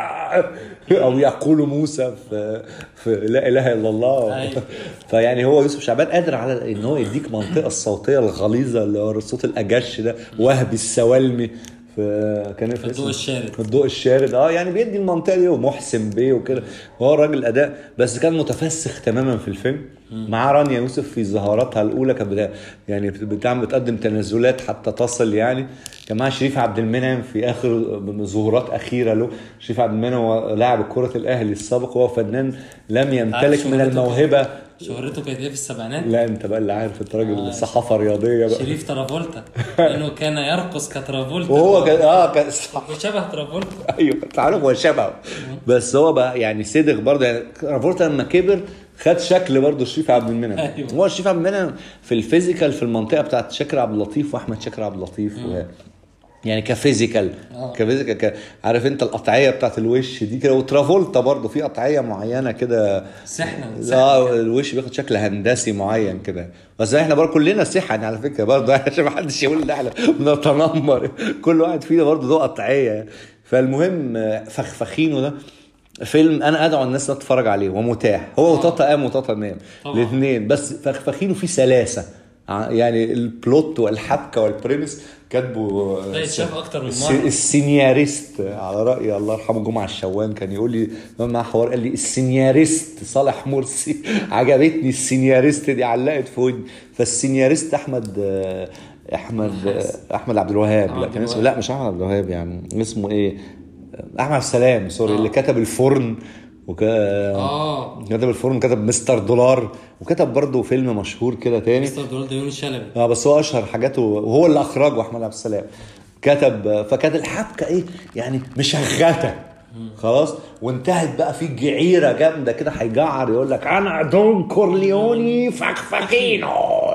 او يقول موسى في في لا اله الا الله أيوة. فيعني هو يوسف شعبان قادر على ان هو يديك منطقه الصوتيه الغليظه اللي هو الصوت الاجش ده وهبي السوالمي في كان في الضوء الشارد. في الضوء الشارد اه يعني بيدي المنطقه دي ومحسن بيه وكده هو الراجل اداء بس كان متفسخ تماما في الفيلم مع رانيا يوسف في ظهوراتها الاولى كانت بتا- يعني بتعمل بتقدم تنازلات حتى تصل يعني كان معاها شريف عبد المنعم في اخر ظهورات اخيره له شريف عبد المنعم هو لاعب كره الاهلي السابق وهو فنان لم يمتلك من شهرته الموهبه شهرته كانت ايه في السبعينات لا انت بقى اللي عارف انت راجل صحافه رياضيه بقى شريف ترافولتا لانه كان يرقص كترافولتا وهو كان اه كان صح شبه ترافولتا ايوه انت عارف هو شبهه بس هو بقى يعني صدق برضه يعني رافورتا لما كبر خد شكل برضه شريف عبد المنعم أيوة. هو شريف عبد المنعم في الفيزيكال في المنطقه بتاعت شاكر عبد اللطيف واحمد شاكر عبد اللطيف و... يعني كفيزيكال آه. كفيزيكال ك... عارف انت القطعيه بتاعت الوش دي كده وترافولتا برضه في قطعيه معينه كده سحنه اه سحنة. الوش بياخد شكل هندسي معين كده بس احنا برضه كلنا سحن على فكره برضه عشان ما حدش يقول ان احنا بنتنمر كل واحد فينا برضه له قطعيه فالمهم آه، فخفخينه ده فيلم انا ادعو الناس لا تتفرج عليه ومتاح هو وطاطا قام وطاطا نام طبعا. الاثنين بس فخفخينه فيه سلاسه ع- يعني البلوت والحبكه والبريمس كاتبه ده يتشاف أكتر من الس- مرة. السينياريست على راي الله يرحمه جمعه الشوان كان يقول لي مع حوار قال لي السينياريست صالح مرسي عجبتني السينياريست دي علقت في ودني فالسينياريست احمد آه، احمد آه، احمد عبد الوهاب لا عبد كان اسمه الوهاب. لا مش احمد عبد الوهاب يعني اسمه ايه احمد عبد السلام سوري اللي كتب الفرن وك... اه كتب الفرن كتب مستر دولار وكتب برضه فيلم مشهور كده تاني مستر دولار ده يونس شلبي اه بس هو اشهر حاجاته وهو اللي اخرجه احمد عبد السلام كتب فكانت الحبكه ايه يعني مشغته خلاص وانتهت بقى في جعيره جامده كده هيجعر يقول لك انا دون كورليوني فخفخينو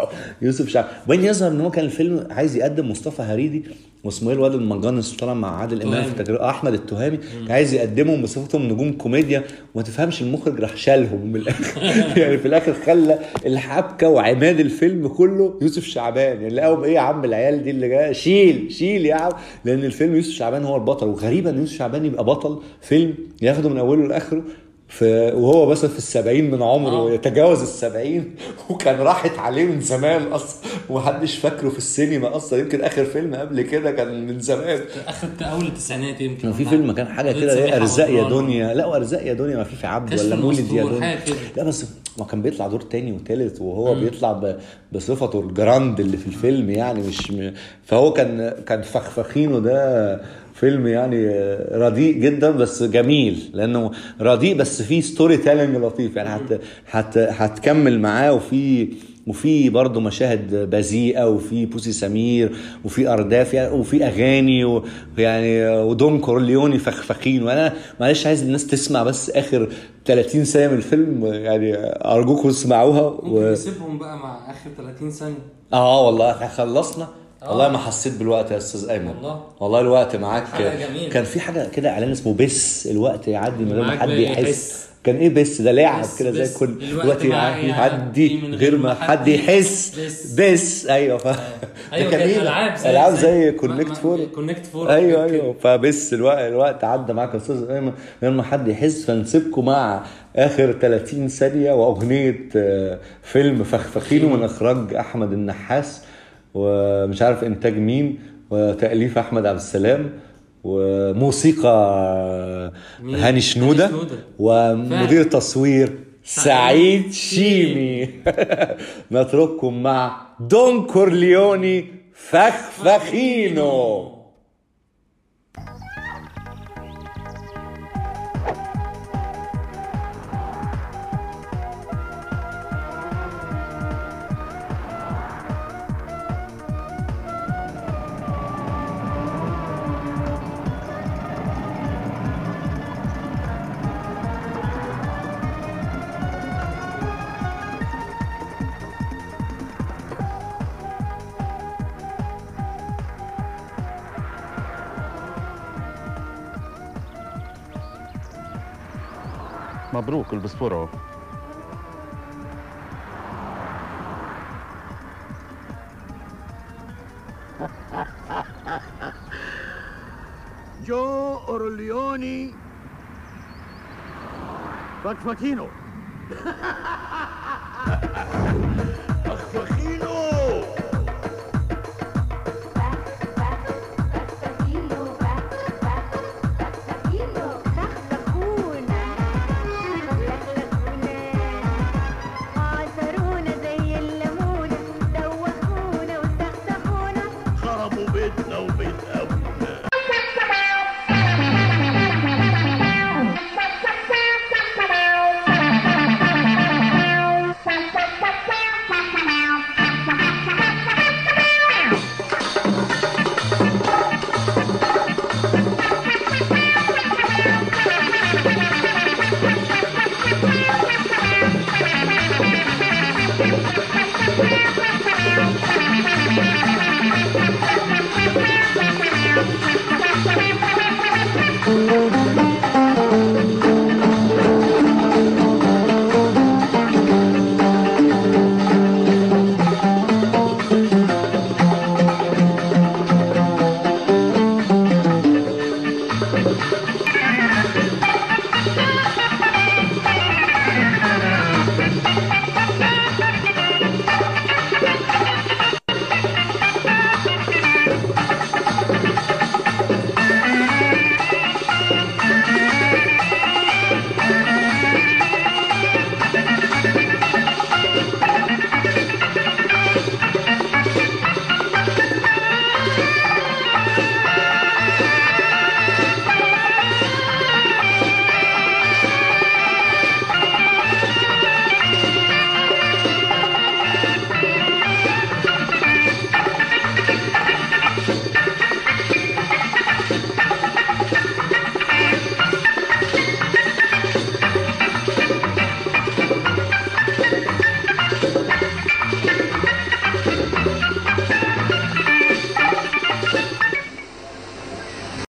يوسف شعب وين يظهر ان هو كان الفيلم عايز يقدم مصطفى هريدي واسمه ايه الواد المجنس طالع مع عادل امام في تهامي. تجربه احمد التهامي كان عايز يقدمهم بصفتهم نجوم كوميديا وما تفهمش المخرج راح شالهم من الاخر يعني في الاخر خلى الحبكه وعماد الفيلم كله يوسف شعبان يعني لقاهم ايه يا عم العيال دي اللي جايه شيل شيل يا عم لان الفيلم يوسف شعبان هو البطل وغريبا ان يوسف شعبان يبقى بطل فيلم ياخده من اوله لاخره في وهو بس في السبعين من عمره آه. يتجاوز السبعين وكان راحت عليه من زمان اصلا ومحدش فاكره في السينما اصلا يمكن اخر فيلم قبل كده كان من زمان اخر اول التسعينات يمكن كان في فيلم كان حاجه كده سميحة ايه ارزاق يا غفران. دنيا لا وارزاق يا دنيا ما في في عبد كشف ولا مولد يا المستور، دنيا حاجة كده. لا بس ما كان بيطلع دور تاني وتالت وهو بيطلع ب... بصفته الجراند اللي في الفيلم يعني مش م... فهو كان كان فخفخينه ده فيلم يعني رديء جدا بس جميل لانه رديء بس فيه ستوري تيلينج لطيف يعني هت... هت... هتكمل معاه وفي وفي برضه مشاهد بذيئه وفي بوسي سمير وفي ارداف يعني وفي اغاني ويعني ودون كورليوني فخفخين وانا معلش عايز الناس تسمع بس اخر 30 ثانيه من الفيلم يعني ارجوكم اسمعوها ممكن و... نسيبهم بقى مع اخر 30 ثانيه اه والله احنا خلصنا آه. والله ما حسيت بالوقت يا استاذ ايمن والله. والله الوقت معاك حلقة جميلة. كان في حاجه كده اعلان اسمه بس الوقت يعدي من غير ما معاك حد بقى يحس يحس. كان ايه بس ده لعب بس- كده زي بس. كل الوقت الوقت معايا يعدي من غير ما حد يحس بس. بس ايوه ف... ايوه ده كانت إيه؟ العاب زي العاب زي كونكت ما- فور كونكت فور ايوه ايوه فبس الوقت الوقت عدى معاك يا استاذ ايمن من غير ما حد يحس فنسيبكم مع اخر 30 ثانيه واغنيه آه، فيلم فخفخينه من اخراج احمد النحاس ومش عارف انتاج مين وتاليف احمد عبد السلام وموسيقى مين؟ هاني هاني شنوده شنودة. ومدير تصوير سعيد شيمي نترككم مع دون كورليوني فخفخينو مبروك البسبورة Joe Orleoni Facfachino Facfachino خربوا بيتنا وبيت